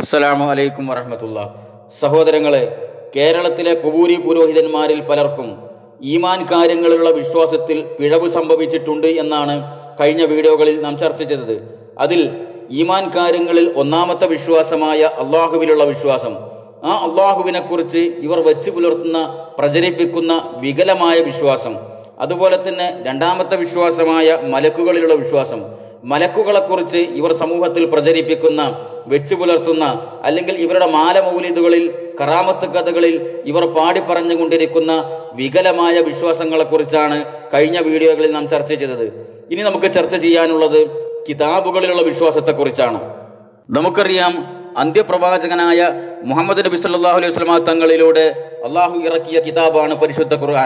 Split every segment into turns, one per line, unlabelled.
അസ്സലാമു അലൈക്കും വറഹമത്തുള്ള സഹോദരങ്ങളെ കേരളത്തിലെ കുബൂരി പുരോഹിതന്മാരിൽ പലർക്കും ഈമാൻ കാര്യങ്ങളിലുള്ള വിശ്വാസത്തിൽ പിഴവ് സംഭവിച്ചിട്ടുണ്ട് എന്നാണ് കഴിഞ്ഞ വീഡിയോകളിൽ നാം ചർച്ച ചെയ്തത് അതിൽ ഈമാൻ കാര്യങ്ങളിൽ ഒന്നാമത്തെ വിശ്വാസമായ അള്ളാഹുവിലുള്ള വിശ്വാസം ആ അള്ളാഹുവിനെ കുറിച്ച് ഇവർ വെച്ച് പുലർത്തുന്ന പ്രചരിപ്പിക്കുന്ന വികലമായ വിശ്വാസം അതുപോലെ തന്നെ രണ്ടാമത്തെ വിശ്വാസമായ മലക്കുകളിലുള്ള വിശ്വാസം മലക്കുകളെക്കുറിച്ച് ഇവർ സമൂഹത്തിൽ പ്രചരിപ്പിക്കുന്ന വെച്ചു പുലർത്തുന്ന അല്ലെങ്കിൽ ഇവരുടെ മാലമൗലിദുകളിൽ കറാമത്ത് കഥകളിൽ ഇവർ പാടി പറഞ്ഞുകൊണ്ടിരിക്കുന്ന വികലമായ വിശ്വാസങ്ങളെക്കുറിച്ചാണ് കഴിഞ്ഞ വീഡിയോകളിൽ നാം ചർച്ച ചെയ്തത് ഇനി നമുക്ക് ചർച്ച ചെയ്യാനുള്ളത് കിതാബുകളിലുള്ള വിശ്വാസത്തെക്കുറിച്ചാണ് നമുക്കറിയാം അന്ത്യപ്രവാചകനായ മുഹമ്മദ് നബി സല്ലല്ലാഹു അലൈഹി വസല്ലമ തങ്ങളിലൂടെ അള്ളാഹു ഇറക്കിയ കിതാബാണ് പരിശുദ്ധ ഖുർആൻ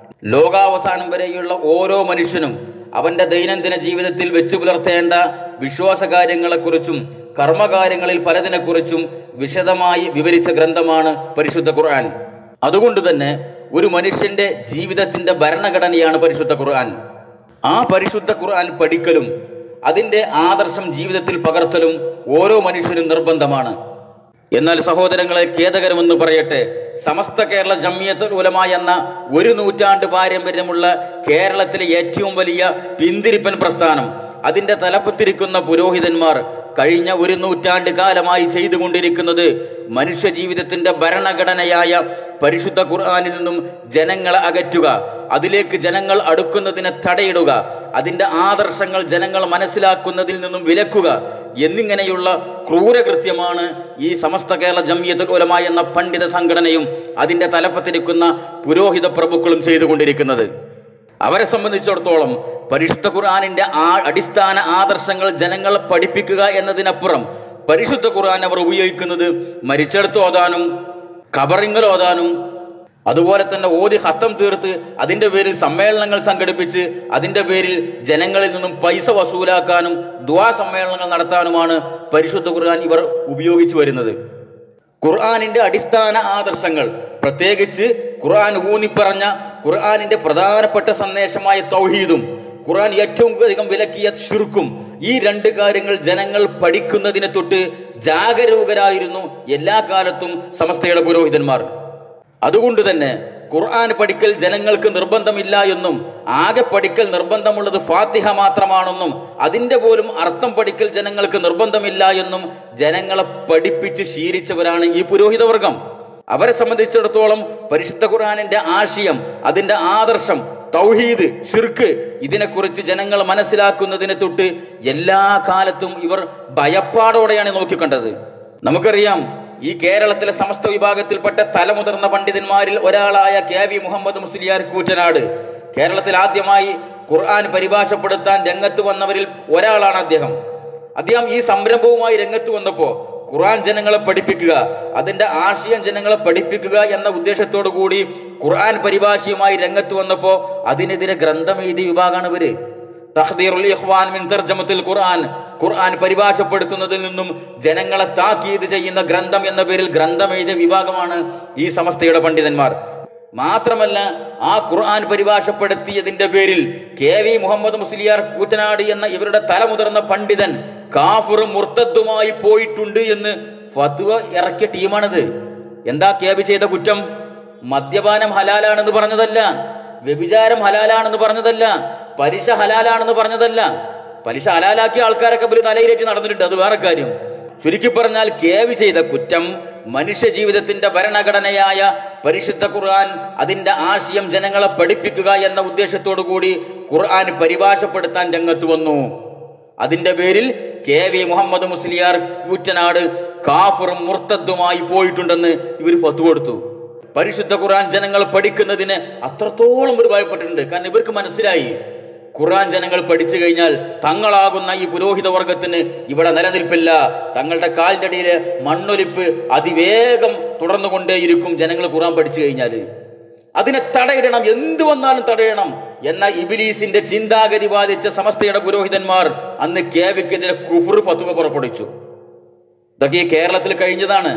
ലോകാവസാനം വരെയുള്ള ഓരോ മനുഷ്യനും അവന്റെ ദൈനംദിന ജീവിതത്തിൽ വെച്ചു പുലർത്തേണ്ട വിശ്വാസ കാര്യങ്ങളെക്കുറിച്ചും കർമ്മകാര്യങ്ങളിൽ പലതിനെക്കുറിച്ചും വിശദമായി വിവരിച്ച ഗ്രന്ഥമാണ് പരിശുദ്ധ ഖുർആൻ അതുകൊണ്ട് തന്നെ ഒരു മനുഷ്യന്റെ ജീവിതത്തിന്റെ ഭരണഘടനയാണ് പരിശുദ്ധ ഖുർആൻ ആ പരിശുദ്ധ ഖുർആൻ പഠിക്കലും അതിന്റെ ആദർശം ജീവിതത്തിൽ പകർത്തലും ഓരോ മനുഷ്യനും നിർബന്ധമാണ് എന്നാൽ സഹോദരങ്ങളെ ഖേദകരമെന്ന് പറയട്ടെ സമസ്ത കേരള ജമ്മിയത്തുൽ ഉലമ എന്ന ഒരു നൂറ്റാണ്ട് പാരമ്പര്യമുള്ള കേരളത്തിലെ ഏറ്റവും വലിയ പിന്തിരിപ്പൻ പ്രസ്ഥാനം അതിന്റെ തലപ്പത്തിരിക്കുന്ന പുരോഹിതന്മാർ കഴിഞ്ഞ ഒരു നൂറ്റാണ്ട് കാലമായി ചെയ്തുകൊണ്ടിരിക്കുന്നത് മനുഷ്യ ജീവിതത്തിന്റെ ഭരണഘടനയായ പരിശുദ്ധ ഖുർആാനിൽ നിന്നും ജനങ്ങളെ അകറ്റുക അതിലേക്ക് ജനങ്ങൾ അടുക്കുന്നതിനെ തടയിടുക അതിന്റെ ആദർശങ്ങൾ ജനങ്ങൾ മനസ്സിലാക്കുന്നതിൽ നിന്നും വിലക്കുക എന്നിങ്ങനെയുള്ള ക്രൂരകൃത്യമാണ് ഈ സമസ്ത കേരള ജമിയത്തുൽ ഉലമ എന്ന പണ്ഡിത സംഘടനയും അതിന്റെ തലപ്പത്തിരിക്കുന്ന പുരോഹിത പ്രഭുക്കളും ചെയ്തുകൊണ്ടിരിക്കുന്നത് അവരെ സംബന്ധിച്ചിടത്തോളം പരിശുദ്ധ ഖുർആാനിന്റെ ആ അടിസ്ഥാന ആദർശങ്ങൾ ജനങ്ങളെ പഠിപ്പിക്കുക എന്നതിനപ്പുറം പരിശുദ്ധ ഖുർആൻ അവർ ഉപയോഗിക്കുന്നത് മരിച്ചെടുത്ത് ഓതാനും കബറിങ്ങൽ ഓതാനും അതുപോലെ തന്നെ ഓതി ഹത്തം തീർത്ത് അതിന്റെ പേരിൽ സമ്മേളനങ്ങൾ സംഘടിപ്പിച്ച് അതിന്റെ പേരിൽ ജനങ്ങളിൽ നിന്നും പൈസ വസൂലാക്കാനും ദ്വാ സമ്മേളനങ്ങൾ നടത്താനുമാണ് പരിശുദ്ധ ഖുർആൻ ഇവർ ഉപയോഗിച്ചു വരുന്നത് ഖുർആാനിന്റെ അടിസ്ഥാന ആദർശങ്ങൾ പ്രത്യേകിച്ച് ഖുർആൻ ഊന്നിപ്പറഞ്ഞ ഖുർആാനിന്റെ പ്രധാനപ്പെട്ട സന്ദേശമായ തൗഹീദും ഖുർആൻ ഏറ്റവും അധികം വിലക്കിയ ഷിർക്കും ഈ രണ്ട് കാര്യങ്ങൾ ജനങ്ങൾ പഠിക്കുന്നതിനെ തൊട്ട് ജാഗരൂകരായിരുന്നു എല്ലാ കാലത്തും സമസ്തയുടെ പുരോഹിതന്മാർ അതുകൊണ്ട് തന്നെ ഖുർആൻ പഠിക്കൽ ജനങ്ങൾക്ക് നിർബന്ധമില്ല എന്നും ആകെ പഠിക്കൽ നിർബന്ധമുള്ളത് ഫാത്തിഹ മാത്രമാണെന്നും അതിന്റെ പോലും അർത്ഥം പഠിക്കൽ ജനങ്ങൾക്ക് നിർബന്ധമില്ല എന്നും ജനങ്ങളെ പഠിപ്പിച്ച് ശീലിച്ചവരാണ് ഈ പുരോഹിതവർഗം അവരെ സംബന്ധിച്ചിടത്തോളം പരിശുദ്ധ ഖുർആാനിന്റെ ആശയം അതിന്റെ ആദർശം തൗഹീദ് ഷിർക്ക് ഇതിനെക്കുറിച്ച് ജനങ്ങൾ മനസ്സിലാക്കുന്നതിനെ തൊട്ട് എല്ലാ കാലത്തും ഇവർ ഭയപ്പാടോടെയാണ് നോക്കിക്കണ്ടത് നമുക്കറിയാം ഈ കേരളത്തിലെ സമസ്ത വിഭാഗത്തിൽപ്പെട്ട തലമുതിർന്ന പണ്ഡിതന്മാരിൽ ഒരാളായ കെ വി മുഹമ്മദ് മുസ്ലിയാർ കൂറ്റനാട് കേരളത്തിൽ ആദ്യമായി ഖുർആൻ പരിഭാഷപ്പെടുത്താൻ രംഗത്ത് വന്നവരിൽ ഒരാളാണ് അദ്ദേഹം അദ്ദേഹം ഈ സംരംഭവുമായി രംഗത്ത് വന്നപ്പോൾ ഖുർആൻ ജനങ്ങളെ പഠിപ്പിക്കുക അതിന്റെ ആശയം ജനങ്ങളെ പഠിപ്പിക്കുക എന്ന ഉദ്ദേശത്തോടു കൂടി ഖുർആൻ പരിഭാഷയുമായി രംഗത്ത് വന്നപ്പോൾ അതിനെതിരെ ഗ്രന്ഥം എഴുതിയ വിഭാഗമാണ് ഇവര് തഹ്ദീറുൽ ഇഖ്വാൻ മിൻ തർജമത്തിൽ ഖുർആൻ ഖുർആൻ പരിഭാഷപ്പെടുത്തുന്നതിൽ നിന്നും ജനങ്ങളെ താക്കീത് ചെയ്യുന്ന ഗ്രന്ഥം എന്ന പേരിൽ ഗ്രന്ഥം എഴുതിയ വിഭാഗമാണ് ഈ സമസ്തയുടെ പണ്ഡിതന്മാർ മാത്രമല്ല ആ ഖുർആൻ പരിഭാഷപ്പെടുത്തിയതിന്റെ പേരിൽ കെ വി മുഹമ്മദ് മുസ്ലിയാർ കൂറ്റനാട് എന്ന ഇവരുടെ തലമുതിർന്ന പണ്ഡിതൻ കാഫറും മുർത്തദ്ദുമായി പോയിട്ടുണ്ട് എന്ന് ഫത്വ ഇറക്കിയ ടീമാണിത് എന്താ കെ വി ചെയ്ത കുറ്റം മദ്യപാനം ഹലാലാണെന്ന് പറഞ്ഞതല്ല വ്യഭിചാരം ഹലാലാണെന്ന് പറഞ്ഞതല്ല പലിശ ഹലാലാണെന്ന് പറഞ്ഞതല്ല പലിശ ഹലാലാക്കിയ ആൾക്കാരൊക്കെ ഇവര് തലയിലേറ്റ് നടന്നിട്ടുണ്ട് അത് വേറെ കാര്യം ചുരുക്കി പറഞ്ഞാൽ കേവി ചെയ്ത കുറ്റം മനുഷ്യ ജീവിതത്തിന്റെ ഭരണഘടനയായ പരിശുദ്ധ ഖുർആൻ അതിന്റെ ആശയം ജനങ്ങളെ പഠിപ്പിക്കുക എന്ന ഉദ്ദേശത്തോടു കൂടി ഖുർആൻ പരിഭാഷപ്പെടുത്താൻ രംഗത്ത് വന്നു അതിന്റെ പേരിൽ കെ വി മുഹമ്മദ് മുസ്ലിയാർ കൂറ്റനാട് കാഫറും മുർത്തദ്ദുമായി പോയിട്ടുണ്ടെന്ന് ഇവർ ഫത്തു കൊടുത്തു പരിശുദ്ധ ഖുർആൻ ജനങ്ങൾ പഠിക്കുന്നതിന് അത്രത്തോളം ഒരു ഭയപ്പെട്ടിട്ടുണ്ട് കാരണം ഇവർക്ക് മനസ്സിലായി ഖുർആൻ ജനങ്ങൾ പഠിച്ചു കഴിഞ്ഞാൽ തങ്ങളാകുന്ന ഈ പുരോഹിത വർഗത്തിന് ഇവിടെ നിലനിൽപ്പില്ല തങ്ങളുടെ കാലിന്റെ അടിയിലെ മണ്ണൊലിപ്പ് അതിവേഗം തുടർന്നുകൊണ്ടേയിരിക്കും ജനങ്ങൾ ഖുർആൻ പഠിച്ചു കഴിഞ്ഞാൽ അതിനെ തടയിടണം എന്തു വന്നാലും തടയണം എന്ന ഇബിലീസിന്റെ ചിന്താഗതി ബാധിച്ച സമസ്തയുടെ പുരോഹിതന്മാർ അന്ന് കേവിക്കെതിരെ കുഫുർ ഫത്തുവ പുറപ്പെടുവിച്ചു ഇതൊക്കെ ഈ കേരളത്തിൽ കഴിഞ്ഞതാണ്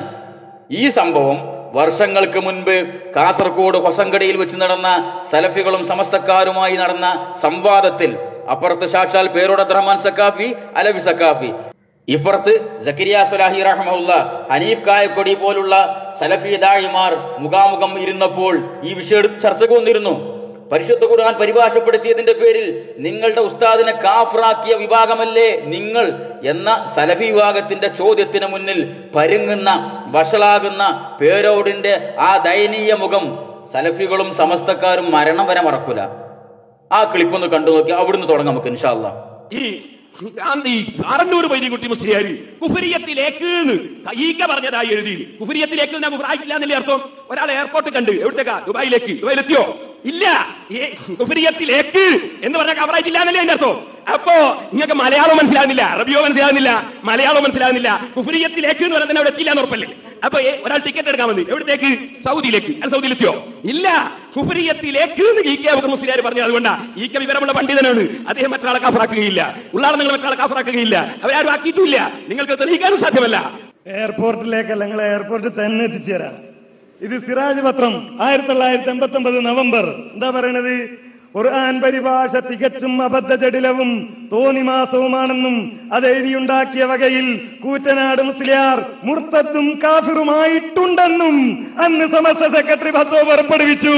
ഈ സംഭവം വർഷങ്ങൾക്ക് മുൻപ് കാസർഗോഡ് ഹൊസങ്കടിയിൽ വെച്ച് നടന്ന സലഫികളും സമസ്തക്കാരുമായി നടന്ന സംവാദത്തിൽ അപ്പുറത്ത് സാക്ഷാൽ പേരോട് റഹ്മാൻ സക്കാഫി അലവി സക്കാഫി ഇപ്പുറത്ത് സക്കരിയ സുലാഹി റഹ്മുള്ള ഹനീഫ് കായക്കൊടി പോലുള്ള സലഫി ദാഴിമാർ മുഖാമുഖം ഇരുന്നപ്പോൾ ഈ വിഷയം ചർച്ചയ്ക്ക് വന്നിരുന്നു പരിശുദ്ധ ഖുർആൻ പരിഭാഷപ്പെടുത്തിയതിന്റെ പേരിൽ നിങ്ങളുടെ ഉസ്താദിനെ കാഫറാക്കിയ വിഭാഗമല്ലേ നിങ്ങൾ എന്ന സലഫി വിഭാഗത്തിന്റെ ചോദ്യത്തിന് മുന്നിൽ പരുങ്ങുന്ന വഷളാകുന്ന പേരോടിന്റെ ആ ദയനീയ മുഖം സലഫികളും സമസ്തക്കാരും മരണം വരെ മറക്കൂല ആ ക്ലിപ്പൊന്ന് കണ്ടു നോക്കി അവിടുന്ന് തുടങ്ങാം നമുക്ക് ഇൻഷാല്ല
ഈ ഗാന്ധി ആറന്നൂർ വൈദ്യകുട്ടി മുസ്ലിയാര് കുഫരിയത്തിലേക്ക് ഈക്ക പറഞ്ഞതായി എഴുതി കുഫരിയത്തിലേക്ക് ഞാൻ കുഫറായിട്ടില്ല എന്നല്ലേ അർത്ഥം ഒരാൾ എയർപോർട്ട് കണ്ട് എവിടത്തേക്കാ ദുബായിലേക്ക് ദുബായിലെത്തിയോ ഇല്ല ഈ കുഫരിയത്തിലേക്ക് എന്ന് പറഞ്ഞാൽ കവറായിട്ടില്ല എന്നല്ലേ അതിന്റെ അർത്ഥം അപ്പോ നിങ്ങൾക്ക് മലയാളം മനസ്സിലാകുന്നില്ല അറബിയോ മനസ്സിലാകുന്നില്ല മലയാളം മനസ്സിലാകുന്നില്ല കുഫരിയത്തിലേക്ക് എന്ന് പറഞ്ഞാൽ അവിടെ എത്തില്ല എന്ന് ഉറപ്പല്ലേ അപ്പൊ ഏ, ഒരാൾ ടിക്കറ്റ് എടുക്കാൻ വന്നു എവിടത്തേക്ക് സൗദിയിലേക്ക് അയാൾ സൗദിയിലെത്തിയോ ഇല്ല കുഫരിയത്തിലേക്ക് എന്ന് ഈ കെ മുസ്ലിയാർ പറഞ്ഞു അതുകൊണ്ടാ ഈ കെ വിവരമുള്ള പണ്ഡിതനാണ് അദ്ദേഹം മറ്റൊരാളെ കാഫറാക്കുകയില്ല ഉള്ളാളെ നിങ്ങൾ മറ്റൊരാളെ കാഫറാക്കുകയില്ല അവരാരും ആക്കിയിട്ടില്ല നിങ്ങൾക്ക് തെളിയിക്കാനും സാധ്യമല്ല
എയർപോർട്ടിലേക്കല്ല നിങ്ങൾ എയർപോർട്ടിൽ തന്നെ എത്തിച്ചേരാം ഇത് സിറാജ് പത്രം ആയിരത്തി തൊള്ളായിരത്തി എൺപത്തി ഒമ്പത് നവംബർ എന്താ പറയണത് ഖുർആൻ പരിഭാഷ തികച്ചും അബദ്ധജടിലവും തോന്നിമാസവുമാണെന്നും അത് എഴുതിയുണ്ടാക്കിയ വകയിൽ കൂറ്റനാട് മുസ്ലിയാർ മുർത്തത്തും കാഫിറുമായിട്ടുണ്ടെന്നും അന്ന് സമസ്ത സെക്രട്ടറി ഫത്വ പുറപ്പെടുവിച്ചു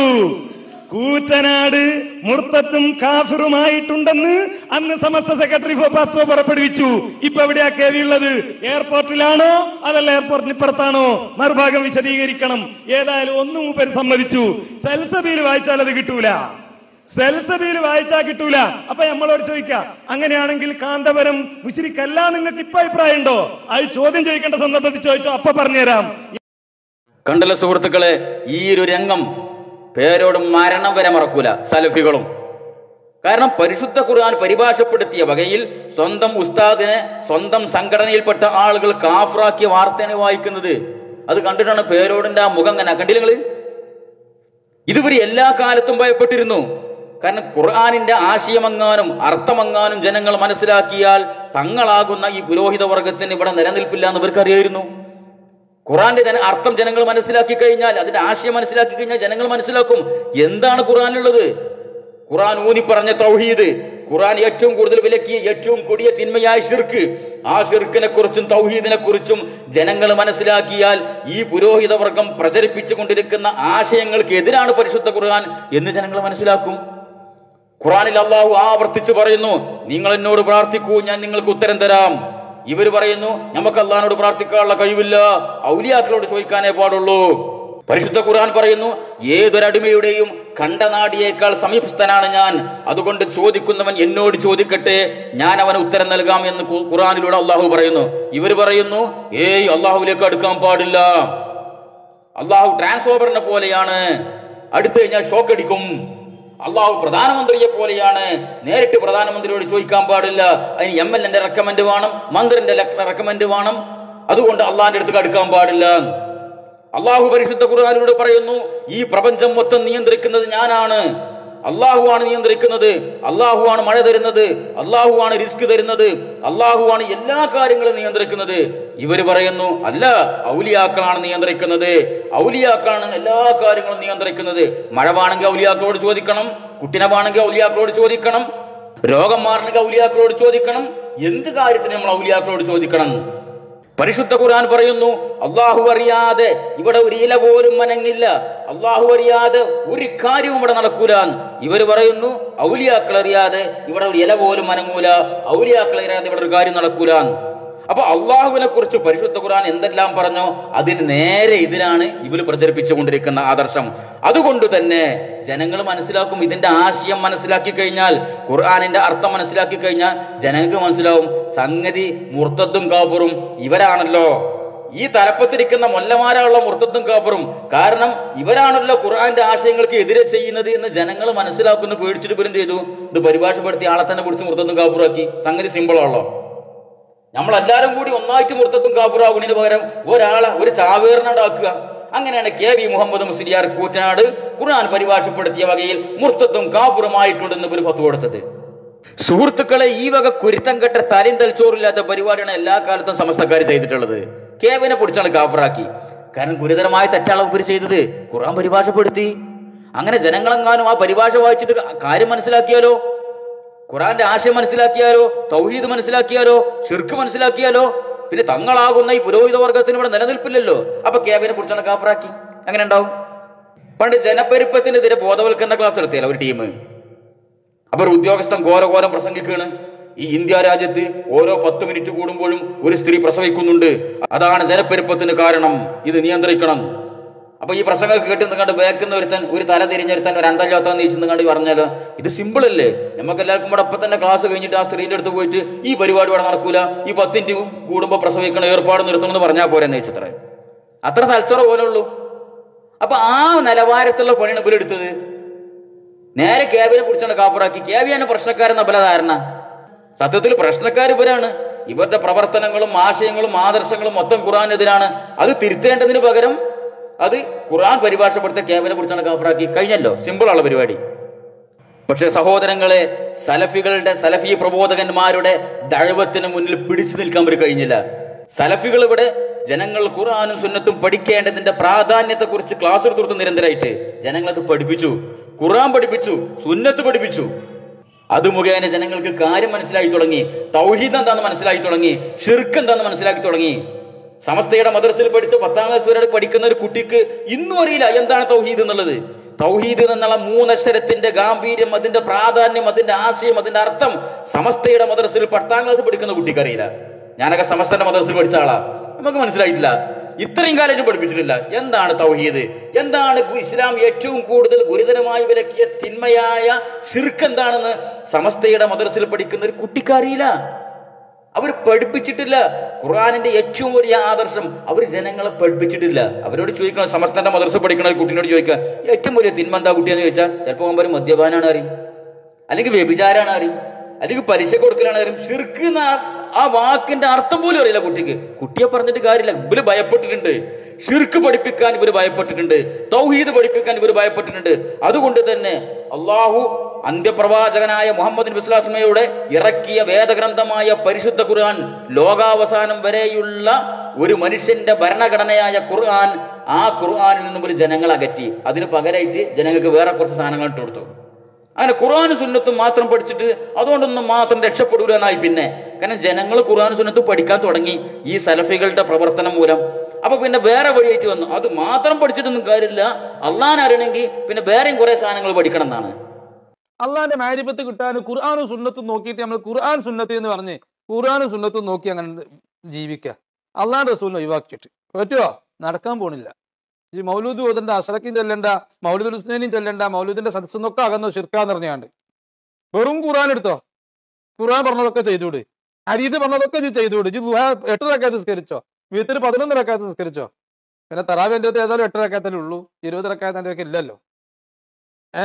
കൂറ്റനാട് മുർത്തത്തും കാഫിറുമായിട്ടുണ്ടെന്ന് അന്ന് സമസ്ത സെക്രട്ടറി ഫത്വ പുറപ്പെടുവിച്ചു ഇപ്പൊ എവിടെയാ കേവിയുള്ളത് എയർപോർട്ടിലാണോ അതല്ല എയർപോർട്ടിന് ഇപ്പുറത്താണോ മറുഭാഗം വിശദീകരിക്കണം ഏതായാലും ഒന്നും മൂപ്പര് സമ്മതിച്ചു സെൽസബിയിൽ വായിച്ചാൽ അത് കിട്ടൂല സെൽസബിയിൽ വായിച്ചാൽ കിട്ടൂല അപ്പൊ നമ്മളോട് ചോദിക്കാം അങ്ങനെയാണെങ്കിൽ കാന്തപുരം മുശിരിക്കല്ല നിങ്ങൾക്ക് ഇപ്പൊ അഭിപ്രായം ഉണ്ടോ അത് ചോദ്യം ചോദിക്കേണ്ട സന്ദർഭത്തിൽ ചോദിച്ചോ അപ്പൊ പറഞ്ഞുതരാം
കണ്ടല്ലോ സുഹൃത്തുക്കളെ ഈ ഒരു രംഗം പേരോട് മരണം വരെ മറക്കൂല സലഫികളും കാരണം പരിശുദ്ധ ഖുർആൻ പരിഭാഷപ്പെടുത്തിയ വകയിൽ സ്വന്തം ഉസ്താദിനെ സ്വന്തം സംഘടനയിൽപ്പെട്ട ആളുകൾ കാഫറാക്കിയ വാർത്തയാണ് വായിക്കുന്നത് അത് കണ്ടിട്ടാണ് പേരോടിന്റെ ആ മുഖം അങ്ങനെ കണ്ടില്ല നിങ്ങള് ഇതുവരെ എല്ലാ കാലത്തും ഭയപ്പെട്ടിരുന്നു കാരണം ഖുർആാനിന്റെ ആശയമെങ്ങാനും അർത്ഥമെങ്ങാനും ജനങ്ങൾ മനസ്സിലാക്കിയാൽ തങ്ങളാകുന്ന ഈ പുരോഹിത വർഗത്തിന് ഇവിടെ നിലനിൽപ്പില്ല എന്ന് ഇവർക്ക് അറിയായിരുന്നു ഖുറാന്റെ ജന അർത്ഥം ജനങ്ങൾ മനസ്സിലാക്കി കഴിഞ്ഞാൽ അതിന്റെ ആശയം മനസ്സിലാക്കി കഴിഞ്ഞാൽ ജനങ്ങൾ മനസ്സിലാക്കും എന്താണ് ഖുറാനുള്ളത് ഖുറാൻ ഊന്നി പറഞ്ഞ തൗഹീദ് ഖുറാൻ ഏറ്റവും കൂടുതൽ വിലക്കിയ ഏറ്റവും കൊടിയ തിന്മയായ ഷിർക്ക് ആ ഷിർക്കിനെ കുറിച്ചും തൗഹീദിനെ കുറിച്ചും ജനങ്ങൾ മനസ്സിലാക്കിയാൽ ഈ പുരോഹിത വർഗം പ്രചരിപ്പിച്ചു കൊണ്ടിരിക്കുന്ന ആശയങ്ങൾക്ക് എതിരാണ് പരിശുദ്ധ ഖുർആൻ എന്ന് ജനങ്ങൾ മനസ്സിലാക്കും ഖുറാനിൽ അള്ളാഹു ആവർത്തിച്ചു പറയുന്നു നിങ്ങൾ എന്നോട് പ്രാർത്ഥിക്കൂ ഞാൻ നിങ്ങൾക്ക് ഉത്തരം തരാം ഇവർ പറയുന്നു നമുക്ക് അള്ളഹാനോട് പ്രാർത്ഥിക്കാനുള്ള കഴിവില്ല ഔലിയാക്കളോട് ചോദിക്കാനേ പാടുള്ളൂ പരിശുദ്ധ ഖുർആൻ പറയുന്നു ഏതൊരടിമയുടെയും കണ്ടനാടിയേക്കാൾ സമീപസ്ഥനാണ് ഞാൻ അതുകൊണ്ട് ചോദിക്കുന്നവൻ എന്നോട് ചോദിക്കട്ടെ ഞാൻ അവന് ഉത്തരം നൽകാം എന്ന് ഖു- ഖുർആനിലൂടെ അള്ളാഹു പറയുന്നു ഇവർ പറയുന്നു ഏയ് അള്ളാഹുവിലേക്ക് അടുക്കാൻ പാടില്ല അള്ളാഹു ട്രാൻസ്ഫോമറിനെ പോലെയാണ് അടുത്തു കഴിഞ്ഞാൽ ഷോക്ക് അടിക്കും അള്ളാഹു പ്രധാനമന്ത്രിയെ പോലെയാണ് നേരിട്ട് പ്രധാനമന്ത്രിയോട് ചോദിക്കാൻ പാടില്ല അതിന് എം എൽ എന്റെ റെക്കമെൻഡ് വേണം മന്ത്രിന്റെ റെക്കമെൻഡ് വേണം അതുകൊണ്ട് അള്ളാഹിന്റെ അടുത്ത് അടുക്കാൻ പാടില്ല അള്ളാഹു പരിശുദ്ധ ഖുർആാനിലൂടെ പറയുന്നു ഈ പ്രപഞ്ചം മൊത്തം നിയന്ത്രിക്കുന്നത് ഞാനാണ് അള്ളാഹു ആണ് നിയന്ത്രിക്കുന്നത് അള്ളാഹു ആണ് മഴ തരുന്നത് അള്ളാഹു ആണ് റിസ്ക് തരുന്നത് അള്ളാഹു ആണ് എല്ലാ കാര്യങ്ങളും നിയന്ത്രിക്കുന്നത് ഇവര് പറയുന്നു അല്ല ഔലിയാക്കളാണ് നിയന്ത്രിക്കുന്നത് ഔലിയാക്കളാണ് എല്ലാ കാര്യങ്ങളും നിയന്ത്രിക്കുന്നത് മഴ വേണമെങ്കിൽ ഔലിയാക്കളോട് ചോദിക്കണം കുട്ടിനെ വേണമെങ്കിൽ ഔലിയാക്കളോട് ചോദിക്കണം രോഗം മാറണമെങ്കിൽ ഔലിയാക്കളോട് ചോദിക്കണം എന്ത് കാര്യത്തിന് നമ്മൾ ഔലിയാക്കളോട് ചോദിക്കണം പരിശുദ്ധ ഖുർആൻ പറയുന്നു അള്ളാഹു അറിയാതെ ഇവിടെ ഒരു ഇല പോലും മനങ്ങില്ല അള്ളാഹു അറിയാതെ ഒരു കാര്യവും ഇവിടെ നടക്കൂല ഇവർ പറയുന്നു ഔലിയാക്കൾ അറിയാതെ ഇവിടെ ഒരു ഇല പോലും മനങ്ങൂല ഔലിയാക്കൾ അറിയാതെ ഇവിടെ ഒരു കാര്യം നടക്കൂല അപ്പൊ അള്ളാഹുവിനെ കുറിച്ച് പരിശുദ്ധ ഖുർആൻ എന്തെല്ലാം പറഞ്ഞോ അതിന് നേരെ എതിരാണ് ഇവർ പ്രചരിപ്പിച്ചുകൊണ്ടിരിക്കുന്ന ആദർശം അതുകൊണ്ട് തന്നെ ജനങ്ങൾ മനസ്സിലാക്കും ഇതിന്റെ ആശയം മനസ്സിലാക്കി കഴിഞ്ഞാൽ ഖുർആാനിന്റെ അർത്ഥം മനസ്സിലാക്കി കഴിഞ്ഞാൽ ജനങ്ങൾക്ക് മനസ്സിലാവും സംഗതി മുർത്തദ്ദും കാഫറും ഇവരാണല്ലോ ഈ തലപ്പത്തിരിക്കുന്ന മൊല്ലമാരായുള്ള മുർത്തദ്ദും കാഫറും കാരണം ഇവരാണല്ലോ ഖുർആന്റെ ആശയങ്ങൾക്ക് എതിരെ ചെയ്യുന്നത് എന്ന് ജനങ്ങൾ മനസ്സിലാക്കുന്നു പേടിച്ചിട്ട് പോലും ചെയ്തു ഇത് പരിഭാഷപ്പെടുത്തി ആളെ തന്നെ പിടിച്ച് മുർത്തദ്ദും കാഫറാക്കി സംഗതി സിമ്പിളാണല്ലോ നമ്മളെല്ലാരും കൂടി ഒന്നായിട്ട് മുർത്തത്തും കാഫുറാകുന്നതിന് പകരം ഒരാളെ ഒരു ചാവേറിനാടാക്കുക അങ്ങനെയാണ് കെ വി മുഹമ്മദ് മുസ്ലിയാർ കൂറ്റനാട് ഖുർആൻ പരിഭാഷപ്പെടുത്തിയ വകയിൽ മുർത്തത്തും കാഫുറുമായിട്ടുണ്ടെന്ന് ഒരു ഫത്ത് കൊടുത്തത് സുഹൃത്തുക്കളെ ഈ വക കുരുത്തം കെട്ട തലയും തലച്ചോറില്ലാത്ത പരിപാടിയാണ് എല്ലാ കാലത്തും സമസ്തക്കാർ ചെയ്തിട്ടുള്ളത് കേവിനെ പിടിച്ചാണ് കാഫറാക്കി കാരണം ഗുരുതരമായ തെറ്റാണ് ഉപരി ചെയ്തത് ഖുർആൻ പരിഭാഷപ്പെടുത്തി അങ്ങനെ ജനങ്ങളെങ്ങാനും ആ പരിഭാഷ വായിച്ചിട്ട് കാര്യം മനസ്സിലാക്കിയാലോ ഖുറാന്റെ ആശയം മനസ്സിലാക്കിയാലോ തൗഹീദ് മനസ്സിലാക്കിയാലോ ഷിർക്ക് മനസ്സിലാക്കിയാലോ പിന്നെ തങ്ങളാകുന്ന ഈ പുരോഹിത വർഗത്തിന് ഇവിടെ നിലനിൽപ്പില്ലല്ലോ അപ്പൊ കേബിനെ കുറിച്ചാണ് കാഫറാക്കി അങ്ങനെ ഉണ്ടാവും പണ്ട് ജനപ്പെരുപ്പത്തിനെതിരെ ബോധവൽക്കരണ ക്ലാസ് എടുത്തില്ല ഒരു ടീം അപ്പൊ ഒരു ഉദ്യോഗസ്ഥൻ ഘോരഘോരം പ്രസംഗിക്കുകയാണ് ഈ ഇന്ത്യ രാജ്യത്ത് ഓരോ പത്ത് മിനിറ്റ് കൂടുമ്പോഴും ഒരു സ്ത്രീ പ്രസവിക്കുന്നുണ്ട് അതാണ് ജനപ്പെരുപ്പത്തിന് കാരണം ഇത് നിയന്ത്രിക്കണം അപ്പൊ ഈ പ്രസംഗം കേട്ട് നിങ്ങണ്ട് വേക്കുന്ന ഒരുത്തൻ ഒരു തല തിരിഞ്ഞൊരുത്തൻ ഒരു അന്തല്ലാത്ത നീച്ചു നിങ്ങണ്ട് പറഞ്ഞാലോ ഇത് സിമ്പിൾ അല്ലേ നമുക്ക് എല്ലാവർക്കും കൂടെ അപ്പൊ തന്നെ ക്ലാസ് കഴിഞ്ഞിട്ട് ആ സ്ത്രീന്റെ അടുത്ത് പോയിട്ട് ഈ പരിപാടി ഇവിടെ നടക്കൂല ഈ പത്തിൻ്റെ കൂടുമ്പോൾ പ്രസവിക്കണ ഏർപ്പാട് നിർത്തണമെന്ന് പറഞ്ഞാൽ പോരെ ചോദിച്ചത്ര അത്ര തൽസറ പോലെ ഉള്ളൂ അപ്പൊ ആ നിലവാരത്തുള്ള പണിയാണ് ഇവരെടുത്തത് നേരെ കേബിനെ കുറിച്ചാണ് കാഫറാക്കി കേബിയാണ് പ്രശ്നക്കാരെന്ന പല ധാരണ സത്യത്തിൽ പ്രശ്നക്കാർ ഇവരാണ് ഇവരുടെ പ്രവർത്തനങ്ങളും ആശയങ്ങളും ആദർശങ്ങളും മൊത്തം ഖുറാനെതിരാണ് അത് തിരുത്തേണ്ടതിന് പകരം അത് ഖുറാൻ പരിഭാഷപ്പെടുത്തിയ കേബിനെ കുറിച്ചാണ് കാഫറാക്കി കഴിഞ്ഞല്ലോ സിമ്പിളാണ് പരിപാടി പക്ഷെ സഹോദരങ്ങളെ സലഫികളുടെ സലഫി പ്രബോധകന്മാരുടെ ദഴവത്തിന് മുന്നിൽ പിടിച്ചു നിൽക്കാൻ അവർ കഴിഞ്ഞില്ല സലഫികൾ ഇവിടെ ജനങ്ങൾ ഖുർആാനും സുന്നത്തും പഠിക്കേണ്ടതിന്റെ പ്രാധാന്യത്തെക്കുറിച്ച് ക്ലാസ് എടുത്തു നിരന്തരമായിട്ട് ജനങ്ങളത് പഠിപ്പിച്ചു ഖുർആൻ പഠിപ്പിച്ചു സുന്നത്ത് പഠിപ്പിച്ചു അത് മുഖേന ജനങ്ങൾക്ക് കാര്യം മനസ്സിലായി തുടങ്ങി തൗഹീദ് എന്താണെന്ന് മനസ്സിലായി തുടങ്ങി ഷിർക്ക് എന്താണെന്ന് മനസ്സിലാക്കി തുടങ്ങി സമസ്തയുടെ മദ്രസയിൽ പഠിച്ച പത്താം ക്ലാസ് വരെ പഠിക്കുന്ന ഒരു കുട്ടിക്ക് ഇന്നും അറിയില്ല എന്താണ് തൗഹീദ് എന്നുള്ളത് തൗഹീദ് എന്നുള്ള മൂന്നക്ഷരത്തിന്റെ ഗാംഭീര്യം അതിന്റെ പ്രാധാന്യം അതിന്റെ ആശയം അതിന്റെ അർത്ഥം സമസ്തയുടെ മദ്രസയിൽ പത്താം ക്ലാസ് പഠിക്കുന്ന കുട്ടിക്ക് അറിയില്ല ഞാനൊക്കെ സമസ്തന്റെ മദ്രസയിൽ പഠിച്ച ആളാ നമുക്ക് മനസ്സിലായിട്ടില്ല ഇത്രയും കാലം പഠിപ്പിച്ചിട്ടില്ല എന്താണ് തൗഹീദ് എന്താണ് ഗു- ഇസ്ലാം ഏറ്റവും കൂടുതൽ ഗുരുതരമായി വിലക്കിയ തിന്മയായ ഷിർക്ക് എന്താണെന്ന് സമസ്തയുടെ മദ്രസയിൽ പഠിക്കുന്ന ഒരു കുട്ടിക്കറിയില്ല അവർ പഠിപ്പിച്ചിട്ടില്ല ഖുർആാനിന്റെ ഏറ്റവും വലിയ ആദർശം അവർ ജനങ്ങളെ പഠിപ്പിച്ചിട്ടില്ല അവരോട് ചോദിക്കണം സമസ്തന്റെ മദ്രസ പഠിക്കണ ഒരു കുട്ടീനോട് ചോദിക്കുക ഏറ്റവും വലിയ തിന്മ എന്താ കുട്ടിയെന്ന് ചോദിച്ചാൽ ചിലപ്പോൾ അവൻ പറയും മദ്യപാനാണ് അറിയും അല്ലെങ്കിൽ വ്യഭിചാരാണ് അറിയും അല്ലെങ്കിൽ പലിശ കൊടുക്കലാണ് അറിയും ഷിർക്ക് എന്ന ആ- ആ വാക്കിന്റെ അർത്ഥം പോലും അറിയില്ല കുട്ടിക്ക് കുട്ടിയെ പറഞ്ഞിട്ട് കാര്യമില്ല ഇവര് ഭയപ്പെട്ടിട്ടുണ്ട് ഷിർക്ക് പഠിപ്പിക്കാൻ ഇവർ ഭയപ്പെട്ടിട്ടുണ്ട് തൗഹീദ് പഠിപ്പിക്കാൻ ഇവർ ഭയപ്പെട്ടിട്ടുണ്ട് അതുകൊണ്ട് തന്നെ അള്ളാഹു അന്ത്യപ്രവാചകനായ മുഹമ്മദ് നബി സ്വലാസ്മയുടെ ഇറക്കിയ വേദഗ്രന്ഥമായ പരിശുദ്ധ ഖുർആൻ ലോകാവസാനം വരെയുള്ള ഒരു മനുഷ്യന്റെ ഭരണഘടനയായ ഖുർആൻ ആ ഖുർആനിൽ നിന്നും ഒരു ജനങ്ങളെ അകറ്റി അതിന് പകരമായിട്ട് ജനങ്ങൾക്ക് വേറെ കുറച്ച് സാധനങ്ങൾ ഇട്ട് കൊടുത്തു അങ്ങനെ ഖുർആാനും സുന്നത്തും മാത്രം പഠിച്ചിട്ട് അതുകൊണ്ടൊന്നും മാത്രം രക്ഷപ്പെടൂല എന്നായി പിന്നെ കാരണം ജനങ്ങൾ ഖുർആാനും സുന്നത്തും പഠിക്കാൻ തുടങ്ങി ഈ സലഫികളുടെ പ്രവർത്തനം മൂലം അപ്പൊ പിന്നെ വേറെ വഴിയായിട്ട് വന്നു അത് മാത്രം പഠിച്ചിട്ടൊന്നും കാര്യമില്ല അള്ളാൻ അറിയണമെങ്കിൽ പിന്നെ വേറെയും കുറെ സാധനങ്ങൾ പഠിക്കണം എന്നാണ്
അള്ളാന്റെ മാരിപ്പത്ത് കിട്ടാൻ ഖുർആാനും സുന്നത്തും നോക്കിയിട്ട് നമ്മൾ ഖുർആൻ സുന്നത്ത് എന്ന് പറഞ്ഞ് ഖുർആാനും സുന്നത്തും നോക്കി അങ്ങനെ ജീവിക്കുക അള്ളാന്റെ റസൂലിനെ ഒഴിവാക്കിയിട്ട് പറ്റുമോ നടക്കാൻ പോണില്ല ഈ മൗലൂദ് ഓതണ്ട അഷറക്കും ചെല്ലണ്ട മൗലൂദ് ഹുസ്നൈനും ചെല്ലണ്ട മൗലൂദിന്റെ സദസ്സെന്നൊക്കെ അകന്നു ഷിർക്കാന്ന് പറഞ്ഞാണ്ട് വെറും ഖുർആൻ എടുത്തോ ഖുർആൻ പറഞ്ഞതൊക്കെ ചെയ്തുകൂടെ അരീത് പറഞ്ഞതൊക്കെ ഇത് ചെയ്തുകൂടെ ഇത് ദുഹാ എട്ട് റക്കാത്ത് നിസ്കരിച്ചോ വീട്ടിൽ പതിനൊന്ന് റക്കാത്ത് നിസ്കരിച്ചോ പിന്നെ തറാവിന്റെ അടുത്ത് ഏതായാലും എട്ട് റക്കാത്തല്ലേ ഉള്ളൂ ഇരുപത് റക്കാത്തിന്റെ ഒക്കെ ഇല്ലല്ലോ ഏ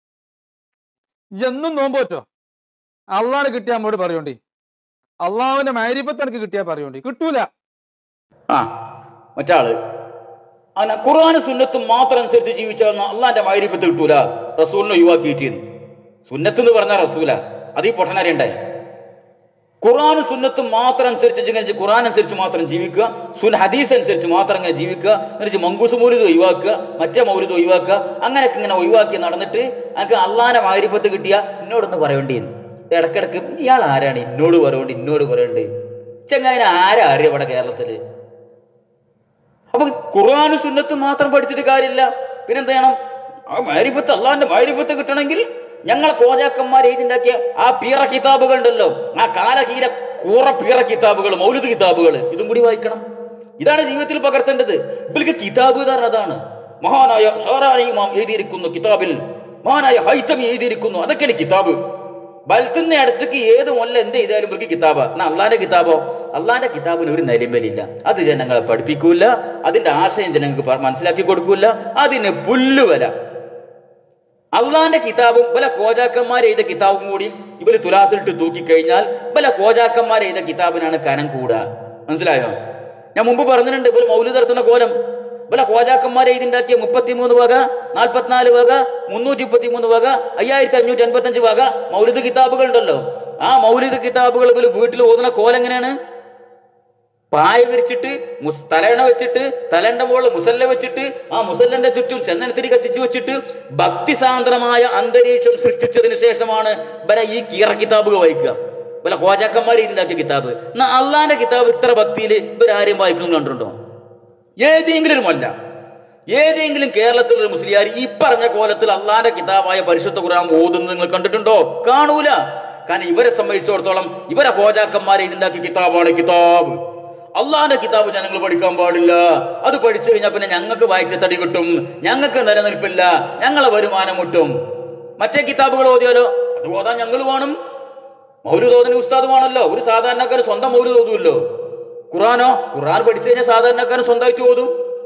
എന്നും നോമ്പ് പറ്റോ അള്ളാഹ് കിട്ടിയാൽ നമ്മോട് പറയോണ്ടി അള്ളാഹുവിന്റെ മാരിപ്പത്ത് എനിക്ക് കിട്ടിയാൽ പറയോണ്ടി കിട്ടൂല
ആ മറ്റാള് അങ്ങനെ ഖുർആാന് സുന്നത്തും മാത്രം അനുസരിച്ച് ജീവിച്ചാൽ അള്ളാന്റെ മൈരിഫത്ത് കിട്ടൂല റസൂലിനെ ഒഴിവാക്കിയിട്ട് സുന്നത്ത് എന്ന് പറഞ്ഞ റസൂല അത് ഈ പൊട്ടനറിയണ്ടായി ഖുർആാനും സുന്നത്തും മാത്രം അനുസരിച്ച് ഇങ്ങനെ ഖുർആൻ അനുസരിച്ച് മാത്രം ജീവിക്കുക സുൻ ഹദീസ് അനുസരിച്ച് മാത്രം ഇങ്ങനെ ജീവിക്കുക എന്നിട്ട് മങ്കൂസ് മൗലിദ് ഒഴിവാക്കുക മറ്റേ മൗലിദ് ഒഴിവാക്കുക അങ്ങനെയൊക്കെ ഇങ്ങനെ ഒഴിവാക്കി നടന്നിട്ട് എനിക്ക് അള്ളാന്റെ മാരിഫത്ത് കിട്ടിയ എന്നോടൊന്ന് പറയേണ്ടിയെന്ന് ഇടക്കിടക്ക് ഇയാൾ ആരാണ് എന്നോട് പറയണ്ട് എന്നോട് പറയണ്ട് ചെങ്ങനെ ആരാ അറിയാം ഇവിടെ കേരളത്തില് അപ്പൊ ഖുർആാനും സുന്നത്തും മാത്രം പഠിച്ചിട്ട് കാര്യമില്ല പിന്നെന്ത് ചെയ്യണം ആ മാരിഫത്ത് അള്ളാന്റെ മാരിഫത്ത് കിട്ടണമെങ്കിൽ ഞങ്ങളെ കോജാക്കന്മാർ എഴുതിണ്ടാക്കിയ ആ പീറ കിതാബുകൾ ഉണ്ടല്ലോ ആ കാലഹീര കൂറ പീറ കിതാബുകൾ മൗലിദ് കിതാബുകൾ ഇതും കൂടി വായിക്കണം ഇതാണ് ജീവിതത്തിൽ പകർത്തേണ്ടത് ഇവർക്ക് കിതാബ് എന്ന് പറഞ്ഞാൽ അതാണ് മഹാനായ ഷാറാനി ഇമാം എഴുതിയിരിക്കുന്നു കിതാബിൽ മഹാനായ ഹൈത്തമി എഴുതിയിരിക്കുന്നു അതൊക്കെയാണ് കിതാബ് ബലത്തുന്ന അടുത്തേക്ക് ഏത് മൊല്ല എന്ത് ചെയ്താലും ഇവർക്ക് കിതാബ് എന്നാ അള്ളാന്റെ കിതാബോ അള്ളാന്റെ കിതാബിന് ഒരു നിലമ്പലില്ല അത് ജനങ്ങളെ പഠിപ്പിക്കൂല അതിന്റെ ആശയം ജനങ്ങൾക്ക് പ- മനസ്സിലാക്കി കൊടുക്കൂല അതിന് പുല്ലുവല അള്ളാന്റെ കിതാബും പല കോജാക്കന്മാർ എഴുത കിതാബും കൂടി ഇവര് തുലാസിലിട്ട് തൂക്കിക്കഴിഞ്ഞാൽ പല കോജാക്കന്മാർ എഴുത കിതാബിനാണ് കനം കൂടുക മനസ്സിലായോ ഞാൻ മുമ്പ് പറഞ്ഞിട്ടുണ്ട് ഇവര് മൗലി നടത്തുന്ന കോലം പല കോജാക്കന്മാർ എഴുതിണ്ടാക്കിയ മുപ്പത്തിമൂന്ന് വക നാൽപ്പത്തിനാല് വക മുന്നൂറ്റി മുപ്പത്തിമൂന്ന് വക അയ്യായിരത്തി അഞ്ഞൂറ്റി അൻപത്തഞ്ച് വക മൗലിദ് കിതാബുകൾ ഉണ്ടല്ലോ ആ മൗലിദ് കിതാബുകൾ ഇവര് വീട്ടിൽ ഓതുന്ന കോലം എങ്ങനെയാണ് പായ വിരിച്ചിട്ട് മുസ്- തലയണ വെച്ചിട്ട് തലന്റെ മുകളിൽ മുസല്ല വെച്ചിട്ട് ആ മുസല്ലന്റെ ചുറ്റും ചന്ദനത്തിരി കത്തിച്ചു വെച്ചിട്ട് ഭക്തിസാന്ദ്രമായ അന്തരീക്ഷം സൃഷ്ടിച്ചതിന് ശേഷമാണ് ഇവരെ ഈ കീറ കിതാബ് വായിക്കുക വല്ല ഹോജാക്കന്മാർ ഉണ്ടാക്കിയ കിതാബ് എന്നാ അള്ളാന്റെ കിതാബ് ഇത്ര ഭക്തിയിൽ ഇവരാരെയും വായിക്കണം കണ്ടിട്ടുണ്ടോ ഏതെങ്കിലും ഒരു മല്ല ഏതെങ്കിലും കേരളത്തിലുള്ള ഒരു മുസ്ലിയാർ ഈ പറഞ്ഞ കോലത്തിൽ അള്ളാന്റെ കിതാബായ പരിശുദ്ധ ഖുർആൻ ഓതുന്നത് നിങ്ങൾ കണ്ടിട്ടുണ്ടോ കാണൂല കാരണം ഇവരെ സംബന്ധിച്ചിടത്തോളം ഇവരെ ഹോജാക്കന്മാരെ ഇതിണ്ടാക്കിയ കിതാബാണ് കിതാബ് അള്ളാന്റെ കിതാബ് ജനങ്ങൾ പഠിക്കാൻ പാടില്ല അത് പഠിച്ചു കഴിഞ്ഞാൽ പിന്നെ ഞങ്ങൾക്ക് വയറ്റത്തടി കിട്ടും ഞങ്ങൾക്ക് നിലനിൽപ്പില്ല ഞങ്ങളെ വരുമാനം മുട്ടും മറ്റേ കിതാബുകൾ ഓതിയാലോ അത് ഓതാൻ ഞങ്ങൾ വേണം മൗലൂദ് ഓതുന്ന ഉസ്താദുമാണല്ലോ ഒരു സാധാരണക്കാരൻ സ്വന്തം മൗലൂദ് ഓതുമല്ലോ ഖുറാനോ ഖുറാൻ പഠിച്ചു കഴിഞ്ഞാൽ സാധാരണക്കാരൻ സ്വന്തമായിട്ട് ഓതും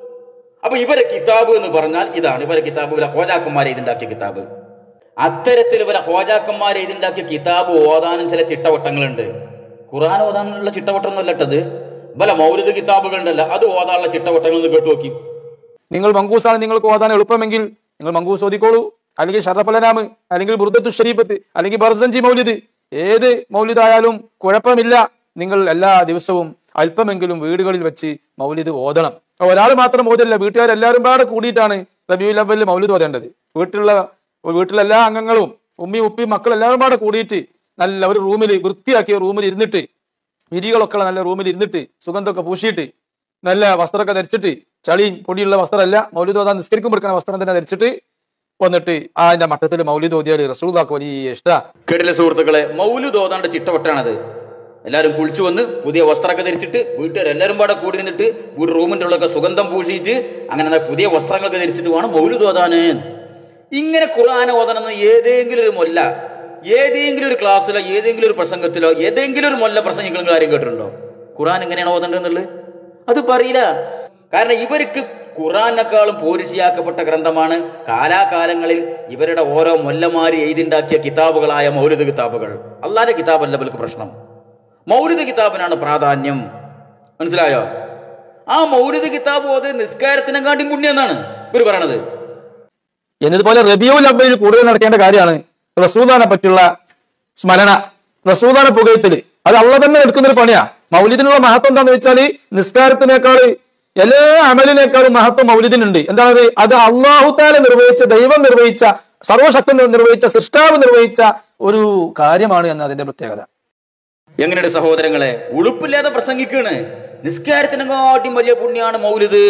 അപ്പൊ ഇവരെ കിതാബ് എന്ന് പറഞ്ഞാൽ ഇതാണ് ഇവരെ കിതാബ് ഇവരെ ഹോജാക്കന്മാരെ ഇതുണ്ടാക്കിയ കിതാബ് അത്തരത്തിൽ ഇവരെ ഹോജാക്കന്മാരെ ഇതുണ്ടാക്കിയ കിതാബ് ഓതാനും ചില ചിട്ടവട്ടങ്ങളുണ്ട് ഖുറാൻ ഓതാനുള്ള ചിട്ടവട്ടം അല്ലട്ടത് പല മൗലിക കിതാബുകളുണ്ടല്ലോ അത് ഓതാനുള്ള ചിട്ടവട്ടങ്ങൾ ഒന്ന് കേട്ടു നോക്കി
നിങ്ങൾ മങ്കൂസാണ് നിങ്ങൾക്ക് ഓതാൻ എളുപ്പമെങ്കിൽ നിങ്ങൾ മങ്കൂസ് ഓതിക്കോളൂ അല്ലെങ്കിൽ ഷറഫലനാമ് അല്ലെങ്കിൽ ബുർദത്തു ഷരീഫത്ത് അല്ലെങ്കിൽ ബർസഞ്ചി മൗലിദ് ഏത് മൗലിദായാലും കുഴപ്പമില്ല നിങ്ങൾ എല്ലാ ദിവസവും അല്പമെങ്കിലും വീടുകളിൽ വെച്ച് മൗലിദ് ഓതണം ഒരാൾ മാത്രം ഓതില്ല വീട്ടുകാരെല്ലാവരും പാടെ കൂടിയിട്ടാണ് റബിയുൽ അവലിൽ മൗലിദ് ഓതേണ്ടത് വീട്ടിലുള്ള വീട്ടിലെ എല്ലാ അംഗങ്ങളും ഉമ്മയും ഉപ്പിയും മക്കളും എല്ലാവരും പാടെ കൂടിയിട്ട് നല്ല ഒരു റൂമിൽ വൃത്തിയാക്കിയ റൂമിൽ ഇരുന്നിട്ട് വിരികളൊക്കെ ഉള്ള നല്ല റൂമിൽ ഇരുന്നിട്ട് സുഗന്ധമൊക്കെ പൂശിയിട്ട് നല്ല വസ്ത്രമൊക്കെ ധരിച്ചിട്ട് ചളിയും പൊടിയുള്ള വസ്ത്രമല്ല മൗലിദ് ഓതാൻ നിസ്കരിക്കുമ്പോൾ എടുക്കുന്ന വസ്ത്രം തന്നെ ധരിച്ചിട്ട് വന്നിട്ട് ആ അതിന്റെ മട്ടത്തിൽ മൗലിദ് ഓതിയാൽ റസൂദാക്ക് വലിയ ഇഷ്ട
കേട്ടില്ല സുഹൃത്തുക്കളെ മൗലൂദ് ഓതാണ്ട് ചിട്ടവട്ടാണത് എല്ലാവരും കുളിച്ചു വന്ന് പുതിയ വസ്ത്രമൊക്കെ ധരിച്ചിട്ട് വീട്ടുകാർ എല്ലാവരും പാടെ കൂടി നിന്നിട്ട് വീട് റൂമിൻ്റെ ഉള്ളൊക്കെ സുഗന്ധം പൂഷിയിട്ട് അങ്ങനെ ദാ പുതിയ വസ്ത്രങ്ങളൊക്കെ ധരിച്ചിട്ട് വേണം മൗലൂദ് ഓതാന് ഇങ്ങനെ ഖുർആൻ ഓതണമെന്ന് ഏതെങ്കിലും ഒരു മൊല്ല ഏതെങ്കിലും ഒരു ക്ലാസ്സിലോ ഏതെങ്കിലും ഒരു പ്രസംഗത്തിലോ ഏതെങ്കിലും ഒരു മൊല്ല പ്രസംഗിക്കുന്ന കാര്യം കേട്ടിട്ടുണ്ടോ ഖുർആൻ ഇങ്ങനെയാണ് ഓതേണ്ടതെന്നുള്ളത് അത് പറയില്ല കാരണം ഇവർക്ക് ഖുറാനേക്കാളും പോരിശിയാക്കപ്പെട്ട ഗ്രന്ഥമാണ് കാലാകാലങ്ങളിൽ ഇവരുടെ ഓരോ മൊല്ലമാരി എഴുതിണ്ടാക്കിയ കിതാബുകളായ മൗലിദ് കിതാബുകൾ അള്ളാന്റെ കിതാബല്ല ഇവർക്ക് പ്രശ്നം മൗലിദ് കിതാബിനാണ് പ്രാധാന്യം മനസ്സിലായോ ആ മൗലിദ് കിതാബ് ഓതിന് നിസ്കാരത്തിനെക്കാട്ടി പുണ്യം എന്നാണ് ഇവർ പറയണത്
എന്നതുപോലെ റബിയുൽ അബ്ബയിൽ കൂടുതൽ നടക്കേണ്ട കാര്യമാണ് റസൂദാനെ പറ്റിയുള്ള സ്മരണ റസൂദാനെ പുകയത്തില് അത് അള്ള തന്നെ എടുക്കുന്ന ഒരു പണിയാ മൗലിദിനുള്ള മഹത്വം എന്താന്ന് വെച്ചാൽ നിസ്കാരത്തിനേക്കാൾ എല്ലാ അമലിനേക്കാളും മഹത്വം മൗലിദിനുണ്ട് എന്താണത് അത് അള്ളാഹുത്താല നിർവഹിച്ച ദൈവം നിർവഹിച്ച സർവശക്തൻ നിർവഹിച്ച സൃഷ്ടാവ് നിർവഹിച്ച ഒരു കാര്യമാണ് എന്ന് അതിന്റെ പ്രത്യേകത
എങ്ങനെയുണ്ട് സഹോദരങ്ങളെ ഉളുപ്പില്ലാതെ പ്രസംഗിക്കാണ് നിസ്കാരത്തിനെക്കാട്ടിയും വലിയ പുണ്യാണ് മൗലിദ്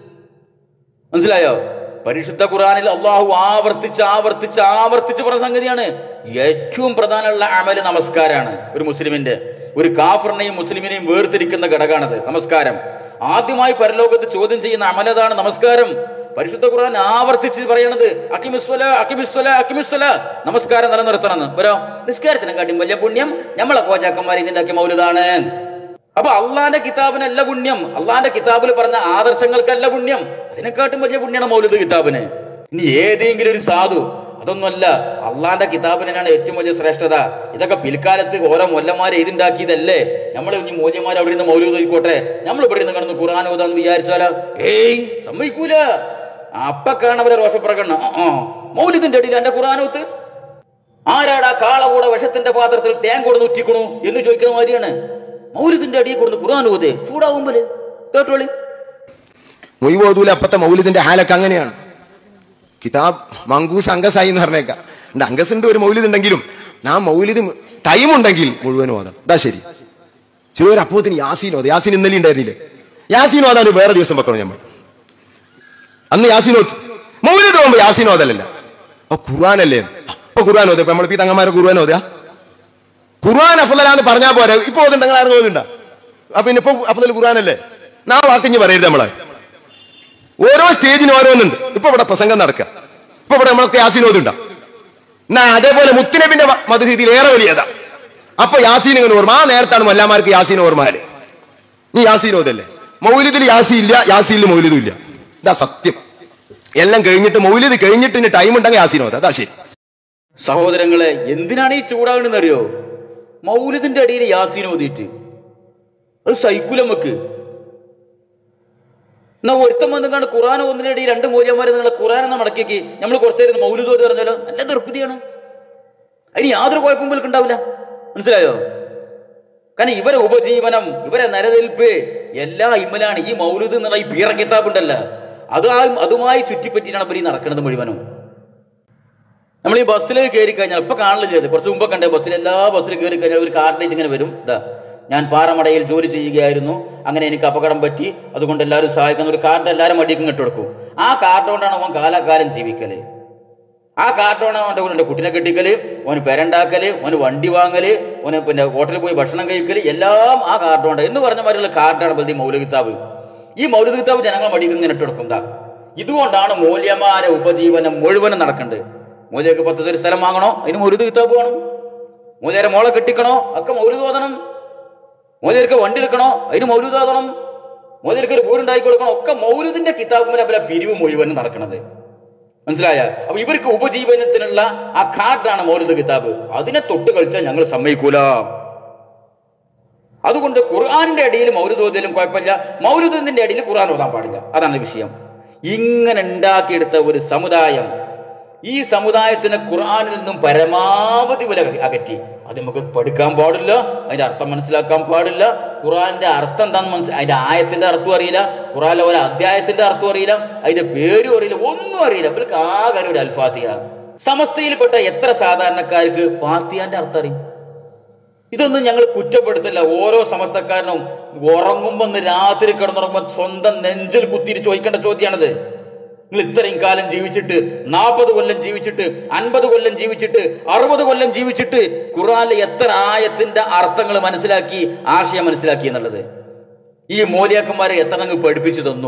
മനസ്സിലായോ പരിശുദ്ധ ഖുറാനിൽ അള്ളാഹു ആവർത്തിച്ച് ആവർത്തിച്ച് ആവർത്തിച്ച് പറഞ്ഞ സംഗതിയാണ് ഏറ്റവും പ്രധാനമുള്ള അമല് നമസ്കാരാണ് ഒരു മുസ്ലിമിന്റെ ഒരു കാഫറിനെയും മുസ്ലിമിനെയും വേർതിരിക്കുന്ന ഘടകമാണത് നമസ്കാരം ആദ്യമായി പരലോകത്ത് ചോദ്യം ചെയ്യുന്ന അമലതാണ് നമസ്കാരം പരിശുദ്ധ ഖുർആൻ ആവർത്തിച്ച് പറയണത് അക്കിമിസ്വല അക്കിമിസ്വല അക്കിമിസ്വല നമസ്കാരം നിലനിർത്തണമെന്ന് വരോ നിസ്കാരത്തിനെക്കാട്ടിയും വലിയ പുണ്യം നമ്മളെ കോജാക്കന്മാർ ഇതിന്റെ ഒക്കെ മൗലിതാണ് അപ്പൊ അള്ളാന്റെ കിതാബിനല്ല പുണ്യം അള്ളാന്റെ കിതാബിൽ പറഞ്ഞ ആദർശങ്ങൾക്കല്ല പുണ്യം അതിനെക്കാട്ടും വലിയ പുണ്യമാണ് മൗലിദ് കിതാബിന് ഇനി ഏതെങ്കിലും ഒരു സാധു അതൊന്നുമല്ല അള്ളാന്റെ കിതാബിനാണ് ഏറ്റവും വലിയ ശ്രേഷ്ഠത ഇതൊക്കെ പിൽക്കാലത്ത് ഓരോ മൊല്ലന്മാരെ എഴുതിണ്ടാക്കിയതല്ലേ നമ്മൾ ഇനി മൂല്യന്മാർ അവിടെ നിന്ന് മൗലൂദ് നോക്കിക്കോട്ടെ നമ്മൾ ഇവിടെ നിന്ന് കിടന്ന് ഖുർആൻ ഓതാന്ന് വിചാരിച്ചാലോ ഏയ് സമ്മതിക്കൂല അപ്പക്കാണ് അവരെ രോഷപ്രകടനം ആ, ആ. മൗലിദിന്റെ അടിയിൽ എന്റെ ഖുർആാനോത്ത് ആരാടാ കാള കൂടെ വിഷത്തിന്റെ പാത്രത്തിൽ തേൻ കൊടുന്ന് ഉറ്റിക്കണു എന്ന് ചോദിക്കുന്ന മാതിരിയാണ് മൗലിദിന്റെ അടിയിൽ കൊടുന്ന് ഖുർആൻ ഓതേ ചൂടാവുമ്പോല് കേട്ടോളി
മൊയ്വോദൂല അപ്പത്തെ മൗലിദിന്റെ ഹാലൊക്കെ അങ്ങനെയാണ് കിതാബ് മങ്കൂസ് അങ്കസായി എന്ന് പറഞ്ഞേക്കാം ഉണ്ട് അങ്കസുണ്ട് ഒരു മൗലിദ് ഉണ്ടെങ്കിലും നാ മൗലിദ് ടൈം ഉണ്ടെങ്കിൽ മുഴുവൻ ഓതാം ഇതാ ശരി ചിലവർ അപ്പോത്തിന് യാസീൻ ഓത യാസീൻ ഇന്നലെ ഉണ്ടായിരുന്നില്ലേ യാസീൻ ഓതാൻ വേറെ ദിവസം വെക്കണം നമ്മൾ അന്ന് യാസീൻ ഓത്ത് മൗലിദ് പോകുമ്പോ യാസീൻ ഓതലല്ല അപ്പൊ ഖുർആാനല്ലേ അപ്പൊ ഖുർആൻ ഓതേ നമ്മൾ ഈ തങ്ങന്മാരെ ഖുർആൻ ഓതാ ഖുർആൻ അഫലാന്ന് പറഞ്ഞാൽ പോരെ ഇപ്പൊ ഓതുണ്ടെങ്കിൽ ആരും ഓതുണ്ടാ അപ്പൊ പിന്നെ ഇപ്പൊ അഫലൽ ഖുർആനല്ലേ നാ വാക്കിഞ്ഞ് പറയരുത് നമ്മളെ ഓരോ സ്റ്റേജിന് ഓരോന്നുണ്ട് ഇപ്പൊ ഇവിടെ പ്രസംഗം നടക്കുക ഇപ്പൊ ഇവിടെ നമ്മളൊക്കെ യാസീനോദുണ്ട എന്നാ അതേപോലെ മുത്തുനബിന്റെ മധുരീതിയിൽ ഏറെ വലിയതാ അപ്പൊ യാസീൻ ഇങ്ങനെ ഓർമ്മ ആ നേരത്താണ് മല്ലാമാർക്ക് യാസീൻ ഓർമ്മയാല് നീ യാസീനോദല്ലേ മൗലിദിൽ യാസി ഇല്ല യാസീനിൽ മൗലിദും ഇല്ല ഇതാ സത്യം എല്ലാം കഴിഞ്ഞിട്ട് മൗലിദ് കഴിഞ്ഞിട്ട് ഇനി ടൈം ഉണ്ടെങ്കിൽ യാസീനോദ അതാ ശരി
സഹോദരങ്ങളെ എന്തിനാണ് ഈ ചൂടാകണെന്ന് അറിയോ മൗലിദിന്റെ അടിയിൽ യാസീൻ ഓതിയിട്ട് അത് സൈക്കുല നമുക്ക് എന്നാ ഒരുത്തം വന്ന് കണ്ട് ഖുറാൻ ഒന്നിന്റെ ഇടയിൽ രണ്ട് മൂല്യന്മാരെ നിങ്ങളെ ഖുറാൻ എന്ന മടക്കിക്ക് നമ്മൾ കുറച്ചേരുന്ന് മൗലിദ് ഓതി പറഞ്ഞാലോ നല്ല നിർപ്പതിയാണ് അതിന് യാതൊരു കുഴപ്പം പോലും ഉണ്ടാവില്ല മനസ്സിലായോ കാരണം ഇവരെ ഉപജീവനം ഇവരെ നിലനിൽപ്പ് എല്ലാ ഇമ്മലാണ് ഈ മൗലുദ് എന്നുള്ള ഈ പീറ കിതാബ് ഉണ്ടല്ലോ അത് ആ- അതുമായി ചുറ്റിപ്പറ്റിയിട്ടാണ് ഇവർ ഈ നടക്കുന്നത് മുഴുവനും നമ്മൾ ഈ ബസ്സിൽ കയറി കഴിഞ്ഞാൽ ഇപ്പൊ കാണില്ല ഇത് കുറച്ച് മുമ്പ് കണ്ടേ ബസ്സിൽ എല്ലാ ബസ്സിൽ കയറി കഴിഞ്ഞാൽ ഒരു കാർഡേറ്റ് ഇങ്ങനെ വരും ഇതാ ഞാൻ പാറമടയിൽ ജോലി ചെയ്യുകയായിരുന്നു അങ്ങനെ എനിക്ക് അപകടം പറ്റി അതുകൊണ്ട് എല്ലാവരും സഹായിക്കുന്ന ഒരു കാർഡ് എല്ലാവരും മടിക്കും ഇട്ടുകൊടുക്കും ആ കാർഡ് കൊണ്ടാണ് അവൻ കാലാകാലം ജീവിക്കല് ആ കാർഡാണ് അവൻ്റെ കൂടെ കുട്ടിനെ കെട്ടിക്കല് ഓന് പെരണ്ടാക്കല് ഓന് വണ്ടി വാങ്ങല് ഓന് പിന്നെ ഹോട്ടലിൽ പോയി ഭക്ഷണം കഴിക്കല് എല്ലാം ആ കാർഡുണ്ട് എന്ന് പറഞ്ഞ മാതിരിയുള്ള കാർഡാണ് ബൽദി മൗലിക കിതാബ് ഈ മൗലിക കിതാബ് ജനങ്ങൾ മടിക്കും ഇങ്ങനെ ഇട്ടെടുക്കും ദാ ഇതുകൊണ്ടാണ് മൂല്യമാരെ ഉപജീവനം മുഴുവനും നടക്കേണ്ടത് മൂല്യക്ക് പത്ത് സെന്റ് സ്ഥലം വാങ്ങണോ അതിന് മൗലിക കിതാബ് വേണം മൂല്യരെ മോളെ കെട്ടിക്കണോ ഒക്കെ മൗലിക ഓതണം മൂല്യർക്ക് വണ്ടി എടുക്കണോ അതിന് മൗലിക ഓതണം മൂല്യർക്ക് ഒരു വീടുണ്ടാക്കി കൊടുക്കണം ഒക്കെ മൗലിദിന്റെ കിതാബും അവരെ പിരിവ് മുഴുവനും നടക്കണത് മനസ്സിലായ അപ്പൊ ഇവർക്ക് ഉപജീവനത്തിനുള്ള ആ കാർഡാണ് മൗലിദ് കിതാബ് അതിനെ തൊട്ട് കളിച്ചാൽ ഞങ്ങൾ സമ്മതിക്കൂല അതുകൊണ്ട് ഖുർആാനിന്റെ അടിയിൽ മൗലിദ് ഓതിയാലും കുഴപ്പമില്ല മൗലിദിന്റെ അടിയിൽ ഖുർആൻ ഓതാൻ പാടില്ല അതാണ് വിഷയം ഇങ്ങനെ ഉണ്ടാക്കിയെടുത്ത ഒരു സമുദായം ഈ സമുദായത്തിന് ഖുർആാനിൽ നിന്നും പരമാവധി വില അകറ്റി അത് നമുക്ക് പഠിക്കാൻ പാടില്ല അതിന്റെ അർത്ഥം മനസ്സിലാക്കാൻ പാടില്ല ഖുർആന്റെ അർത്ഥം എന്താണെന്ന് മനസ്സിലാ അതിന്റെ ആയത്തിന്റെ അർത്ഥം അറിയില്ല ഖുർആനിലെ ഒരു അധ്യായത്തിന്റെ അർത്ഥം അറിയില്ല അതിന്റെ പേരും അറിയില്ല ഒന്നും അറിയില്ല ഇവർക്ക് ആകെ ഒരു അൽഫാത്തിയ സമസ്തയിൽപ്പെട്ട എത്ര സാധാരണക്കാർക്ക് ഫാത്തിയാന്റെ അർത്ഥം അറിയും ഇതൊന്നും ഞങ്ങൾ കുറ്റപ്പെടുത്തില്ല ഓരോ സമസ്തക്കാരനും ഉറങ്ങുമ്പോ ഒന്ന് രാത്രി കിടന്നുറങ്ങുമ്പോൾ സ്വന്തം നെഞ്ചിൽ കുത്തിരി ചോദിക്കേണ്ട ചോദ്യമാണിത് നിങ്ങൾ ഇത്രയും കാലം ജീവിച്ചിട്ട് നാൽപ്പത് കൊല്ലം ജീവിച്ചിട്ട് അൻപത് കൊല്ലം ജീവിച്ചിട്ട് അറുപത് കൊല്ലം ജീവിച്ചിട്ട് ഖുറാനിലെ എത്ര ആയത്തിന്റെ അർത്ഥങ്ങൾ മനസ്സിലാക്കി ആശയം മനസ്സിലാക്കി എന്നുള്ളത് ഈ മൂലിയാക്കന്മാരെ എത്ര അങ്ങ് പഠിപ്പിച്ചു തന്നു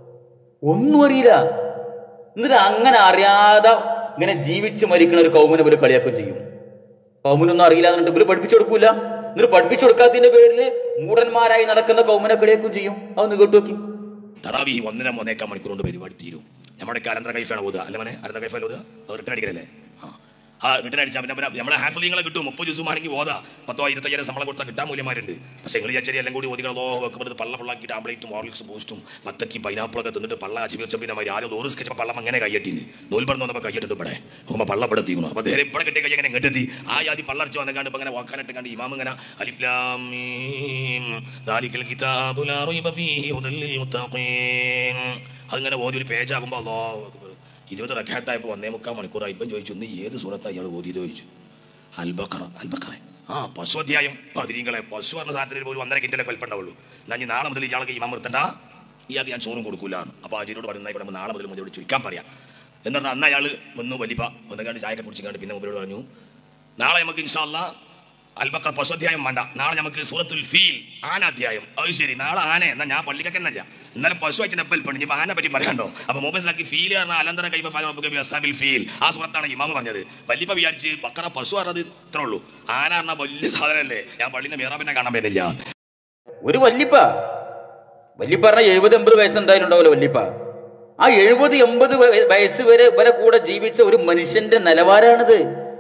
ഒന്നും അറിയില്ല എന്നിട്ട് അങ്ങനെ അറിയാതെ ഇങ്ങനെ ജീവിച്ച് മരിക്കുന്ന ഒരു കൗമിനെ ഇവര് കളിയാക്കും ചെയ്യും കൗമിനൊന്നും അറിയില്ല എന്നിട്ട് ഇവര് പഠിപ്പിച്ചു കൊടുക്കൂല എന്നിട്ട് പഠിപ്പിച്ചു കൊടുക്കാത്തതിന്റെ പേരിൽ മൂടന്മാരായി നടക്കുന്ന കൗമിനെ കളിയാക്കും ചെയ്യും അതൊന്ന് കേട്ടു നോക്കി
തറാവി ഒന്നര മൂന്നേക്കാൽ മണിക്കൂർ കൊണ്ട് പരിപാടി തീരും നമ്മുടെ അലന്തര കൈഫാണ് ഓതുക അല്ല മനെ അലന്തര കൈഫാണ് ഓതുക അത് റിട്ടേൺ അടിക്കലല്ലേ ആ ആ റിട്ടേൺ അടിച്ചാൽ പിന്നെ പിന്നെ നമ്മളെ ഹാഫലിങ്ങളെ കിട്ടും മുപ്പത് ദിവസമാണെങ്കിൽ ഓതാ പത്തോ ഇരുപത്തയ്യായിരം ശമ്പളം കൊടുത്താൽ കിട്ടാൻ മൂല്യമാരുണ്ട് പക്ഷേ നിങ്ങൾ വിചാരിച്ചാൽ എല്ലാം കൂടി ഓതികളോ വെക്കുമ്പോൾ പള്ള ഫുള്ളാക്കിയിട്ട് ആംബ്ലേറ്റും ഓർലിക്സും ബൂസ്റ്റും മത്തക്കി പൈനാപ്പിളൊക്കെ തിന്നിട്ട് പള്ള അച്ചിബി വെച്ച പിന്നെ മാതിരി ആദ്യം ഓറ് സ്കെച്ച് പള്ളം അങ്ങനെ കയ്യട്ടിന് നൂൽ പറഞ്ഞു വന്നപ്പോൾ കയ്യിട്ടുണ്ട് ഇവിടെ നോക്കുമ്പോൾ പള്ള ഇവിടെ എത്തിക്കണം അപ്പോൾ നേരെ ഇവിടെ കെട്ടി കൈ അങ്ങനെ ഇങ്ങോട്ടെത്തി ആ ആദ്യം പള്ളർച്ച് വന്നക്കാണ്ട് ഇപ്പം അങ്ങനെ വാക്കാനിട്ട് കണ്ട് ഇമാം ഇങ്ങനെ അലിഫ്ലാം മീം ദാലിക്കൽ കിതാബു ലാ റൈബ ഫീഹി ഹുദൽ ലിൽ മുത്തഖീൻ അതിങ്ങനെ ഓതി ഒരു പേജാകുമ്പോൾ അല്ലാഹു അക്ബർ ഇരുപത് റക്കാത്തായപ്പോൾ ഒന്നേ മുക്കാൽ മണിക്കൂറായി ഇപ്പം ചോദിച്ചു ഇന്ന് ഏത് സുഹൃത്താണ് ഇയാൾ ഓതി ചോദിച്ചു അൽബക്കറ അൽബക്കറ ആ പശു അധ്യായം പതിരീങ്ങളെ പശു പറഞ്ഞ സാധനത്തിൽ ഒരു ഒന്നര കിറ്റലൊക്കെ വലിപ്പുണ്ടാവുള്ളൂ എന്നാൽ ഇനി നാളെ മുതൽ ഇയാൾക്ക് ഇമാം നിർത്തണ്ട ഇയാൾക്ക് ഞാൻ ചോറും കൊടുക്കൂല അപ്പോൾ അജിനോട് പറയുന്ന ഇവിടെ നാളെ മുതൽ മുതലോട് ചുരുക്കാൻ പറയാം എന്ന് പറഞ്ഞാൽ അന്ന് അയാൾ വന്നു വലിപ്പ ഒന്നങ്ങാണ്ട് ചായക്കെ കുടിച്ചിക്കാണ്ട് പിന്നെ മുതലോട് പറഞ്ഞു നാളെ നമുക്ക് ഇൻഷാല്ല അൽബക്കർ പശു അധ്യായം വേണ്ട നാളെ നമുക്ക് സൂറത്തുൽ ഫീൽ ആന അധ്യായം അത് ശരി നാളെ ആന എന്നാ ഞാൻ പള്ളിക്കൊക്കെ എന്നല്ല ഇന്നലെ പശു ആയിട്ട് എപ്പോൾ പണി ഇപ്പം ആനെ പറ്റി പറയാണ്ടോ അപ്പോൾ മൂബസിലാക്കി ഫീൽ പറഞ്ഞാൽ അലന്തര കൈബിൽ ഫീൽ ആ സൂറത്താണ് ഇമാമ് പറഞ്ഞത് വല്യപ്പ വിചാരിച്ച് ബക്കറ പശു പറഞ്ഞത് ഇത്രേ ഉള്ളൂ ആന പറഞ്ഞാൽ വലിയ സാധനമല്ലേ ഞാൻ പള്ളിന്റെ മേറാബിനെ കാണാൻ പറ്റില്ല
ഒരു വല്ലിപ്പ വല്ലിപ്പ പറഞ്ഞ എഴുപത് എൺപത് വയസ്സുണ്ടായിട്ടുണ്ടാവുമല്ലോ വല്ലിപ്പ ആ എഴുപത് എൺപത് വയ- വയസ്സ് വരെ ഇവരെ കൂടെ ജീവിച്ച ഒരു മനുഷ്യന്റെ നിലവാരാണിത്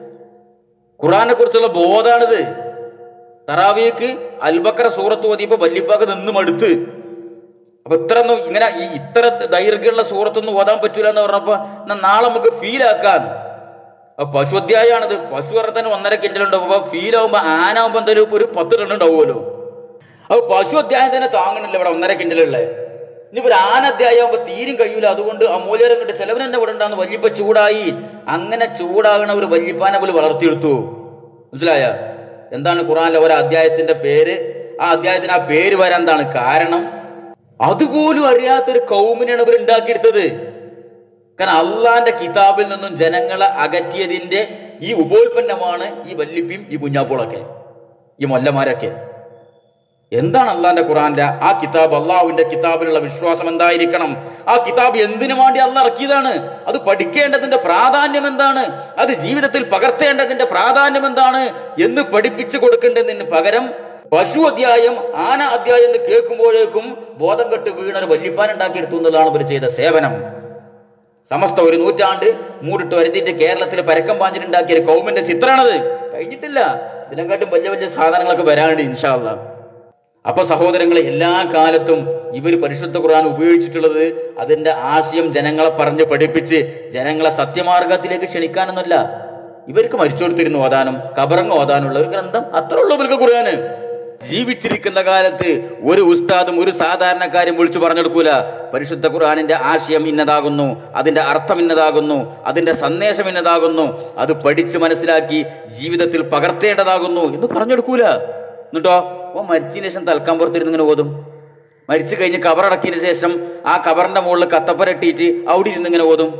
ഖുറാനെ കുറിച്ചുള്ള ബോധാണിത് തറാവിയക്ക് അൽബക്കറ സൂറത്ത് ഓതിയപ്പോ വല്ലിപ്പാക്ക് നിന്ന് മടുത്ത് അപ്പൊ ഇത്ര ഒന്നും ഇങ്ങനെ ഈ ഇത്ര ദൈർഘ്യമുള്ള സൂറത്തൊന്നും ഓതാൻ പറ്റൂല എന്ന് പറഞ്ഞപ്പോ എന്നാ നാളെ നമുക്ക് ഫീൽ ആക്കാൻ അപ്പൊ പശു അധ്യായമാണിത് പശു പറഞ്ഞാൽ തന്നെ ഒന്നര കിൻഡലുണ്ടാവും അപ്പൊ ഫീൽ ആവുമ്പോ ആനാവുമ്പോ എന്തായാലും ഒരു പത്ത് ടൺ ഉണ്ടാവുമല്ലോ അപ്പൊ പശു അധ്യായം തന്നെ താങ്ങണില്ല ഇവിടെ ഒന്നര കിൻഡലുള്ളേ ഇനി ഒരു ആന അധ്യായം ആവുമ്പോ തീരും കഴിയൂല അതുകൊണ്ട് അമൂല്യരം കിട്ടി ചെലവൻ തന്നെ ഇവിടെ ഉണ്ടാകുന്ന വല്യപ്പ ചൂടായി അങ്ങനെ ചൂടാകണ ഒരു വല്യപ്പാനെ പോലും വളർത്തിയെടുത്തു മനസ്സിലായ എന്താണ് ഖുറാനിലെ ഒരു അധ്യായത്തിന്റെ പേര് ആ അധ്യായത്തിന് ആ പേര് വരാൻ എന്താണ് കാരണം അതുപോലും അറിയാത്തൊരു കൗമിനാണ് ഇവർ ഉണ്ടാക്കിയെടുത്തത് കാരണം അള്ളാന്റെ കിതാബിൽ നിന്നും ജനങ്ങളെ അകറ്റിയതിന്റെ ഈ ഉപോൽപ്പന്നമാണ് ഈ വല്ലിപ്പിയും ഈ കുഞ്ഞാപ്പോളൊക്കെ ഈ മൊല്ലമാരൊക്കെ എന്താണ് അള്ളാന്റെ ഖുറാന്റെ ആ കിതാബ് അള്ളാഹുവിന്റെ കിതാബിലുള്ള വിശ്വാസം എന്തായിരിക്കണം ആ കിതാബ് എന്തിനു വേണ്ടി അള്ള ഇറക്കിയതാണ് അത് പഠിക്കേണ്ടതിന്റെ പ്രാധാന്യം എന്താണ് അത് ജീവിതത്തിൽ പകർത്തേണ്ടതിന്റെ പ്രാധാന്യം എന്താണ് എന്ന് പഠിപ്പിച്ചു കൊടുക്കേണ്ടതിന് പകരം പശു അധ്യായം ആന അധ്യായം എന്ന് കേൾക്കുമ്പോഴേക്കും ബോധം കെട്ട് വീണ ഒരു വല്യപ്പാൻ ഉണ്ടാക്കിയെടുത്തു എന്നതാണ് ഇവർ ചെയ്ത സേവനം സമസ്ത ഒരു നൂറ്റാണ്ട് മൂടിട്ട് വരുത്തിയിട്ട് കേരളത്തിൽ പരക്കം പാഞ്ഞിട്ടുണ്ടാക്കിയ ഒരു കൗമിന്റെ ചിത്രമാണത് കഴിഞ്ഞിട്ടില്ല ഇതിനെക്കാട്ടും വലിയ വലിയ സാധനങ്ങളൊക്കെ വരാനുണ്ട് ഇൻഷാല്ല അപ്പൊ സഹോദരങ്ങളെ എല്ലാ കാലത്തും ഇവർ പരിശുദ്ധ ഖുർആൻ ഉപയോഗിച്ചിട്ടുള്ളത് അതിന്റെ ആശയം ജനങ്ങളെ പറഞ്ഞ് പഠിപ്പിച്ച് ജനങ്ങളെ സത്യമാർഗത്തിലേക്ക് ക്ഷണിക്കാനൊന്നുമല്ല ഇവർക്ക് മരിച്ചു കൊടുത്തിരുന്നു ഓതാനും കബറങ്ങ് ഓതാനുള്ള ഒരു ഗ്രന്ഥം അത്ര ഉള്ളൂ ഇവർക്ക് ഖുർആന് ജീവിച്ചിരിക്കുന്ന കാലത്ത് ഒരു ഉസ്താദും ഒരു സാധാരണക്കാരും വിളിച്ചു പറഞ്ഞെടുക്കൂല പരിശുദ്ധ ഖുർആാനിന്റെ ആശയം ഇന്നതാകുന്നു അതിന്റെ അർത്ഥം ഇന്നതാകുന്നു അതിന്റെ സന്ദേശം ഇന്നതാകുന്നു അത് പഠിച്ച് മനസ്സിലാക്കി ജീവിതത്തിൽ പകർത്തേണ്ടതാകുന്നു എന്ന് പറഞ്ഞെടുക്കൂല എന്നിട്ടോ ഓ മരിച്ചതിന് ശേഷം തൽക്കാൻ പുറത്തിരുന്ന് ഇങ്ങനെ ഓതും മരിച്ചു കഴിഞ്ഞ് കബറടക്കിയതിന് ശേഷം ആ കബറിന്റെ മുകളിൽ കത്തപ്പരട്ടിയിട്ട് അവിടെ ഇരുന്ന് ഇങ്ങനെ ഓതും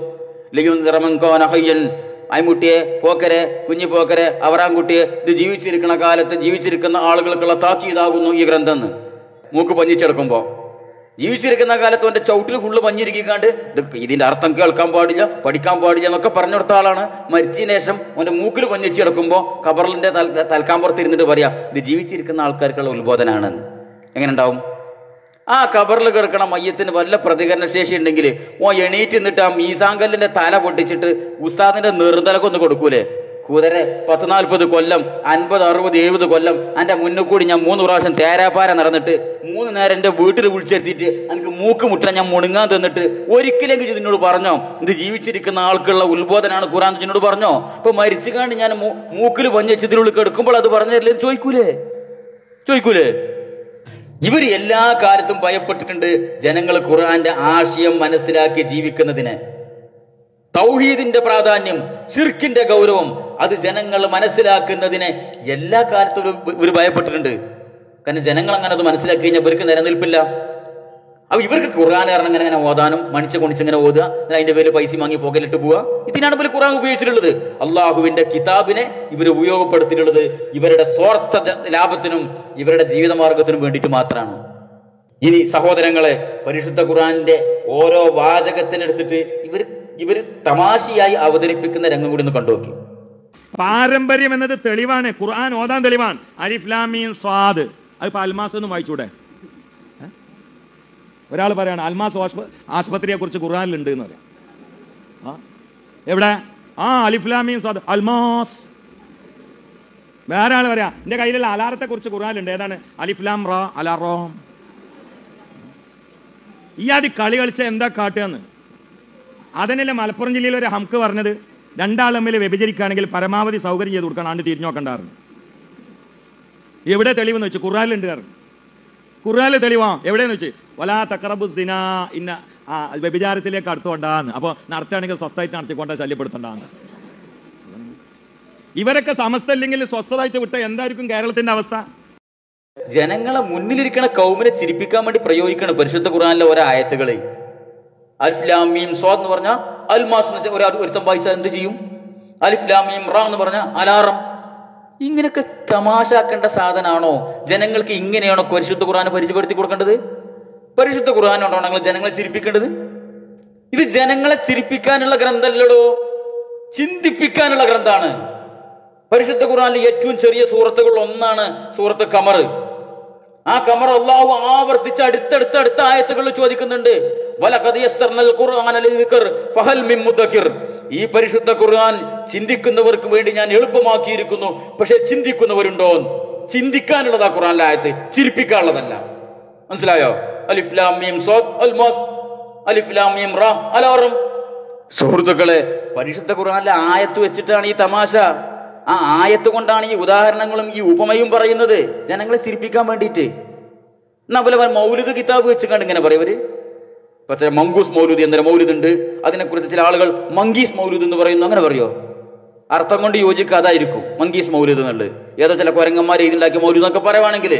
ലിയുൻ അയ്മുട്ടിയെ പോക്കരെ കുഞ്ഞു പോക്കരെ അവറാൻകുട്ടിയെ ഇത് ജീവിച്ചിരിക്കുന്ന കാലത്ത് ജീവിച്ചിരിക്കുന്ന ആളുകൾക്കുള്ള താക്കീതാകുന്നു ഈ ഗ്രന്ഥം എന്ന് മൂക്ക് പഞ്ഞിച്ചെടുക്കുമ്പോൾ ജീവിച്ചിരിക്കുന്ന കാലത്ത് അവന്റെ ചവിട്ടിൽ ഫുള്ള് പഞ്ഞിരിക്കാണ്ട് ഇത് ഇതിന്റെ അർത്ഥം കേൾക്കാൻ പാടില്ല പഠിക്കാൻ പാടില്ല എന്നൊക്കെ പറഞ്ഞു കൊടുത്ത ആളാണ് മരിച്ചതിന് ശേഷം അവന്റെ മൂക്കിൽ പഞ്ഞിച്ചെടുക്കുമ്പോൾ കബറിന്റെ തൽ തൽക്കാൻ പുറത്ത് ഇരുന്നിട്ട് പറയാം ഇത് ജീവിച്ചിരിക്കുന്ന ആൾക്കാർക്കുള്ള ഉത്ബോധനാണ് എങ്ങനെ ഉണ്ടാവും ആ കബറിൽ കിടക്കണ മയ്യത്തിന് വല്ല പ്രതികരണ ശേഷി ഉണ്ടെങ്കിൽ ഓ എണീറ്റ് നിന്നിട്ട് ആ മീസാങ്കല്ലിന്റെ തല പൊട്ടിച്ചിട്ട് ഉസ്താദിന്റെ നിർത്തലക്കൊന്ന് കൊടുക്കൂലേ കുതിരെ പത്ത് നാൽപ്പത് കൊല്ലം അൻപത് അറുപത് എഴുപത് കൊല്ലം എൻ്റെ മുന്നിൽ കൂടി ഞാൻ മൂന്ന് പ്രാവശ്യം തേരാപ്പാര നടന്നിട്ട് മൂന്ന് നേരം എൻ്റെ വീട്ടിൽ വിളിച്ചെത്തിയിട്ട് എനിക്ക് മൂക്ക് മുട്ട ഞാൻ മുണുങ്ങാൻ തന്നിട്ട് ഒരിക്കലെങ്കിലും ഇതിനോട് പറഞ്ഞോ ഇത് ജീവിച്ചിരിക്കുന്ന ആൾക്കുള്ള ഉത്ബോധനാണ് ഖുറാൻ ഇതിനോട് പറഞ്ഞോ ഇപ്പൊ മരിച്ചു കാണ്ട് ഞാൻ മൂ- മൂക്കിൽ പഞ്ഞച്ചിതിനുള്ളിൽ കിടക്കുമ്പോൾ അത് പറഞ്ഞില്ലേ ചോദിക്കൂലേ ചോദിക്കൂലേ ഇവർ എല്ലാ കാലത്തും ഭയപ്പെട്ടിട്ടുണ്ട് ജനങ്ങൾ ഖുർആന്റെ ആശയം മനസ്സിലാക്കി ജീവിക്കുന്നതിന് തൗഹീദിന്റെ പ്രാധാന്യം ഷിർക്കിന്റെ ഗൗരവം അത് ജനങ്ങൾ മനസ്സിലാക്കുന്നതിന് എല്ലാ കാലത്തും ഇവർ ഭയപ്പെട്ടിട്ടുണ്ട് കാരണം ജനങ്ങൾ അങ്ങനെ അത് മനസ്സിലാക്കി കഴിഞ്ഞാൽ ഇവർക്ക് നിലനിൽപ്പില്ല അപ്പൊ ഇവർക്ക് ഖുർആൻ കാരണം ഇങ്ങനെ ഇങ്ങനെ ഓതാനും മണിച്ച് കൊണിച്ച് ഇങ്ങനെ ഓതുക എന്നിട്ട് അതിന്റെ പേര് പൈസ വാങ്ങി പോകലിട്ട് പോവുക ഇതിനാണ് ഇവർ ഖുർആൻ ഉപയോഗിച്ചിട്ടുള്ളത് അള്ളാഹുവിന്റെ കിതാബിനെ ഇവർ ഉപയോഗപ്പെടുത്തിയിട്ടുള്ളത് ഇവരുടെ സ്വാർത്ഥ ജ- ലാഭത്തിനും ഇവരുടെ ജീവിതമാർഗത്തിനും വേണ്ടിയിട്ട് മാത്രമാണ് ഇനി സഹോദരങ്ങളെ പരിശുദ്ധ ഖുർആനിന്റെ ഓരോ വാചകത്തിനെടുത്തിട്ട് ഇവർ ഇവർ തമാശയായി അവതരിപ്പിക്കുന്ന രംഗം കൂടി ഒന്ന് കണ്ടുനോക്കി
പാരമ്പര്യം എന്നത് തെളിവാണ് ഖുർആൻ ഓതാൻ തെളിവാണ് അരിഫ്ലാമീൻ സ്വാദ് അത് ഇപ്പൊ അൽമാസ് ഒന്നും വായിച്ചൂടെ ഒരാൾ പറയാണ് അൽമാസ് ആശുപ- ആശുപത്രിയെ കുറിച്ച് ഖുർആനിലുണ്ട് എന്ന് പറയാം ആ എവിടെ ആ അലിഫ്ലാമീൻ സ്വാദ് അൽമാസ് വേറെ ആൾ പറയാ എന്റെ കയ്യിലുള്ള അലാറത്തെ കുറിച്ച് ഖുർആനിലുണ്ട് ഏതാണ് അലിഫ്ലാം റ അലാറോം ഈ ആദ്യ കളി കളിച്ച എന്താ കാട്ടുകയെന്ന് അതിനല്ലേ മലപ്പുറം ജില്ലയിൽ ഒരു ഹംക്ക് പറഞ്ഞത് രണ്ടാൾ തമ്മിൽ വ്യഭിചരിക്കുകയാണെങ്കിൽ പരമാവധി സൗകര്യം ചെയ്ത് കൊടുക്കണം ആണ്ട് തിരിഞ്ഞു നോക്കണ്ടായിരുന്നു എവിടെ തെളിവെന്ന് വെച്ചു ഖുറാനിലുണ്ട് കാരണം ഖുറാനിൽ തെളിവാ എവിടെയെന്ന് വെച്ച് വലാ തക്കറബു സിന ഇന്ന ആ വ്യഭിചാരത്തിലേക്ക് അടുത്തുകൊണ്ടാന്ന് അപ്പോൾ നടത്തുകയാണെങ്കിൽ സ്വസ്ഥമായിട്ട് നടത്തിക്കൊണ്ട് ശല്യപ്പെടുത്തണ്ടാന്ന് ഇവരൊക്കെ സമസ്ത അല്ലെങ്കിൽ സ്വസ്ഥമായിട്ട് വിട്ട എന്തായിരിക്കും കേരളത്തിന്റെ അവസ്ഥ
ജനങ്ങളെ മുന്നിലിരിക്കണ കൗമിനെ ചിരിപ്പിക്കാൻ വേണ്ടി പ്രയോഗിക്കണം പരിശുദ്ധ ഖുർആനിലെ ഓരോ ആയത്തുകളെ അൽഫ്ലാമീം സ്വാദ് എന്ന് പറഞ്ഞാൽ അൽമാസ് എന്ന് വെച്ചാൽ ഒരാൾ ഒരുത്തം വായിച്ചാൽ എന്ത് ചെയ്യും അലിഫ്ലാമീം റാ എന്ന് പറഞ്ഞാൽ അലാറം ഇങ്ങനെയൊക്കെ തമാശാക്കേണ്ട സാധനമാണോ ജനങ്ങൾക്ക് ഇങ്ങനെയാണോ പരിശുദ്ധ ഖുർആൻ പരിചയപ്പെടുത്തി കൊടുക്കേണ്ടത് പരിശുദ്ധ ഖുർആാനാണോ ഞങ്ങൾ ജനങ്ങളെ ചിരിപ്പിക്കേണ്ടത് ഇത് ജനങ്ങളെ ചിരിപ്പിക്കാനുള്ള ഗ്രന്ഥമല്ലടോ ചിന്തിപ്പിക്കാനുള്ള ഗ്രന്ഥാണ് പരിശുദ്ധ ഖുർആനിലെ ഏറ്റവും ചെറിയ സൂറത്തുകൾ ഒന്നാണ് സൂറത്ത് കമർ ആ കമർ അള്ളാഹു ആവർത്തിച്ച് അടുത്തടുത്ത അടുത്ത ആയത്തുകളിൽ ചോദിക്കുന്നുണ്ട് വലഖദ് യസ്സർനൽ ഖുർആന ലിദ്ദിക്ർ ഫഹൽ മിൻ മുദ്ദക്കിർ ഈ പരിശുദ്ധ ഖുർആൻ ചിന്തിക്കുന്നവർക്ക് വേണ്ടി ഞാൻ എളുപ്പമാക്കിയിരിക്കുന്നു പക്ഷെ ചിന്തിക്കുന്നവരുണ്ടോ ചിന്തിക്കാനുള്ളതാ ഖുർആനിലെ ആയത്ത് ചിരിപ്പിക്കാനുള്ളതല്ല മനസ്സിലായോ അലിഫ് ലാം മീം സ്വാദ് അൽ മാസ് അലിഫ് ലാം മീം റ അലാറം സുഹൃത്തുക്കളെ പരിശുദ്ധ ഖുർആനിലെ ആയത്ത് വെച്ചിട്ടാണ് ഈ തമാശ ആ ആയത്ത് കൊണ്ടാണ് ഈ ഉദാഹരണങ്ങളും ഈ ഉപമയും പറയുന്നത് ജനങ്ങളെ ചിരിപ്പിക്കാൻ വേണ്ടിയിട്ട് എന്നാ പോലെ മൗലിദ് കിതാബ് വെച്ച് കണ്ട് ഇങ്ങനെ പറയവര് പക്ഷേ മങ്കൂസ് മൗലൂദ് എന്നൊരു മൗലിദ് ഉണ്ട് അതിനെക്കുറിച്ച് ചില ആളുകൾ മങ്കീസ് മൗലൂദ് എന്ന് പറയുന്നു അങ്ങനെ പറയോ അർത്ഥം കൊണ്ട് യോജിക്കാതായിരിക്കും മങ്കീസ് മൗലൂദ് എന്നുള്ളത് ഏതോ ചില കുരങ്ങന്മാർ എഴുതുണ്ടാക്കിയ മൗലൂദ് എന്നൊക്കെ പറയുവാണെങ്കിൽ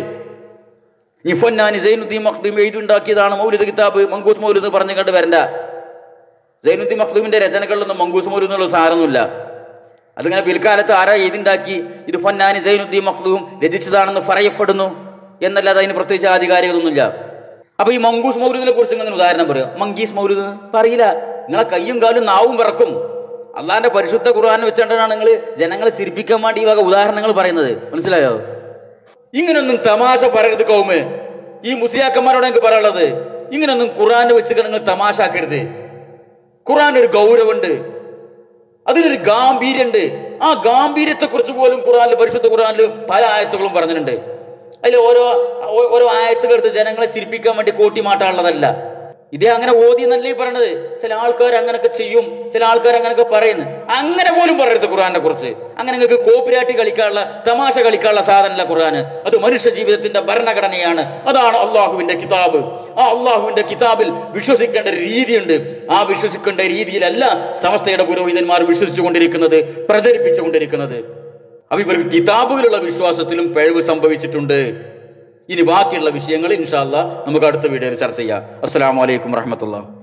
നിഫന്നാനി സൈനുദ്ദീൻ മഖ്ദൂം എഴുതുണ്ടാക്കിയതാണ് മൗലിദ് കിതാബ് മങ്കൂസ് മൗലൂദ് എന്ന് പറഞ്ഞു കണ്ട് വരണ്ട സൈനുദ്ദീൻ മഖ്ദൂമിന്റെ രചനകളിലൊന്നും മങ്കൂസ് മൗലൂദ് എന്നുള്ള സാരമൊന്നുമില്ല അതിങ്ങനെ പിൽക്കാലത്ത് ആരാ എഴുതിണ്ടാക്കി ഇത് ഫന്നാനി സൈനുദ്ദീൻ മഖ്ദൂം രചിച്ചതാണെന്ന് പറയപ്പെടുന്നു എന്നല്ലാതെ അതിന് പ്രത്യേകിച്ച് ആധികാരികതൊന്നുമില്ല അപ്പൊ ഈ മങ്കൂസ് മൗലൂദിനെ കുറിച്ച് ഇങ്ങനെ ഉദാഹരണം പറയാം മങ്കീസ് മൗലൂദ് പറയില്ല നിങ്ങളെ കയ്യും കാലും നാവും വിറക്കും അള്ളാന്റെ പരിശുദ്ധ ഖുർആൻ വെച്ചുകൊണ്ടാണ് നിങ്ങൾ ജനങ്ങളെ ചിരിപ്പിക്കാൻ വേണ്ടി ഈ വക ഉദാഹരണങ്ങൾ പറയുന്നത് മനസ്സിലായോ ഇങ്ങനൊന്നും തമാശ പറയരുത് കൗമ് ഈ മുസ്ലിയാക്കന്മാരോട് എനിക്ക് പറയാനുള്ളത് ഇങ്ങനൊന്നും ഖുർആൻ വെച്ച് നിങ്ങൾ തമാശ ആക്കരുത് ഖുർആൻ ഒരു ഗൗരവമുണ്ട് അതിനൊരു ഗാംഭീര്യമുണ്ട് ആ ഗാംഭീര്യത്തെ കുറിച്ച് പോലും ഖുറാനിൽ പരിശുദ്ധ ഖുറാനിൽ പല ആയത്തുകളും പറഞ്ഞിട്ടുണ്ട് അതിൽ ഓരോ ഓ- ഓരോ ആയത്തുകൾ എടുത്ത് ജനങ്ങളെ ചിരിപ്പിക്കാൻ വേണ്ടി കൂട്ടി മാറ്റാനുള്ളതല്ല ഇതേ അങ്ങനെ ഓതി എന്നല്ലേ ഈ പറയണത് ചില ആൾക്കാർ അങ്ങനൊക്കെ ചെയ്യും ചില ആൾക്കാർ അങ്ങനൊക്കെ പറയുന്നു അങ്ങനെ പോലും പറയരുത് ഖുർആനെ കുറിച്ച് അങ്ങനെ നിങ്ങൾക്ക് കോപ്പിരാട്ടി കളിക്കാനുള്ള തമാശ കളിക്കാനുള്ള സാധനമല്ല ഖുർആന് അത് മനുഷ്യ ജീവിതത്തിന്റെ ഭരണഘടനയാണ് അതാണ് അള്ളാഹുവിന്റെ കിതാബ് ആ അള്ളാഹുവിന്റെ കിതാബിൽ വിശ്വസിക്കേണ്ട ഒരു രീതിയുണ്ട് ആ വിശ്വസിക്കേണ്ട രീതിയിലല്ല സമസ്തയുടെ പുരോഹിതന്മാർ വിശ്വസിച്ചുകൊണ്ടിരിക്കുന്നത് പ്രചരിപ്പിച്ചുകൊണ്ടിരിക്കുന്നത് അപ്പൊ ഇവർക്ക് കിതാബുകളുള്ള വിശ്വാസത്തിലും പിഴവ് സംഭവിച്ചിട്ടുണ്ട് ഇനി ബാക്കിയുള്ള വിഷയങ്ങൾ ഇൻഷാല്ല നമുക്ക് അടുത്ത വീഡിയോയിൽ ചർച്ച ചെയ്യാം അസ്സലാമു അലൈക്കും വറഹമത്തുള്ള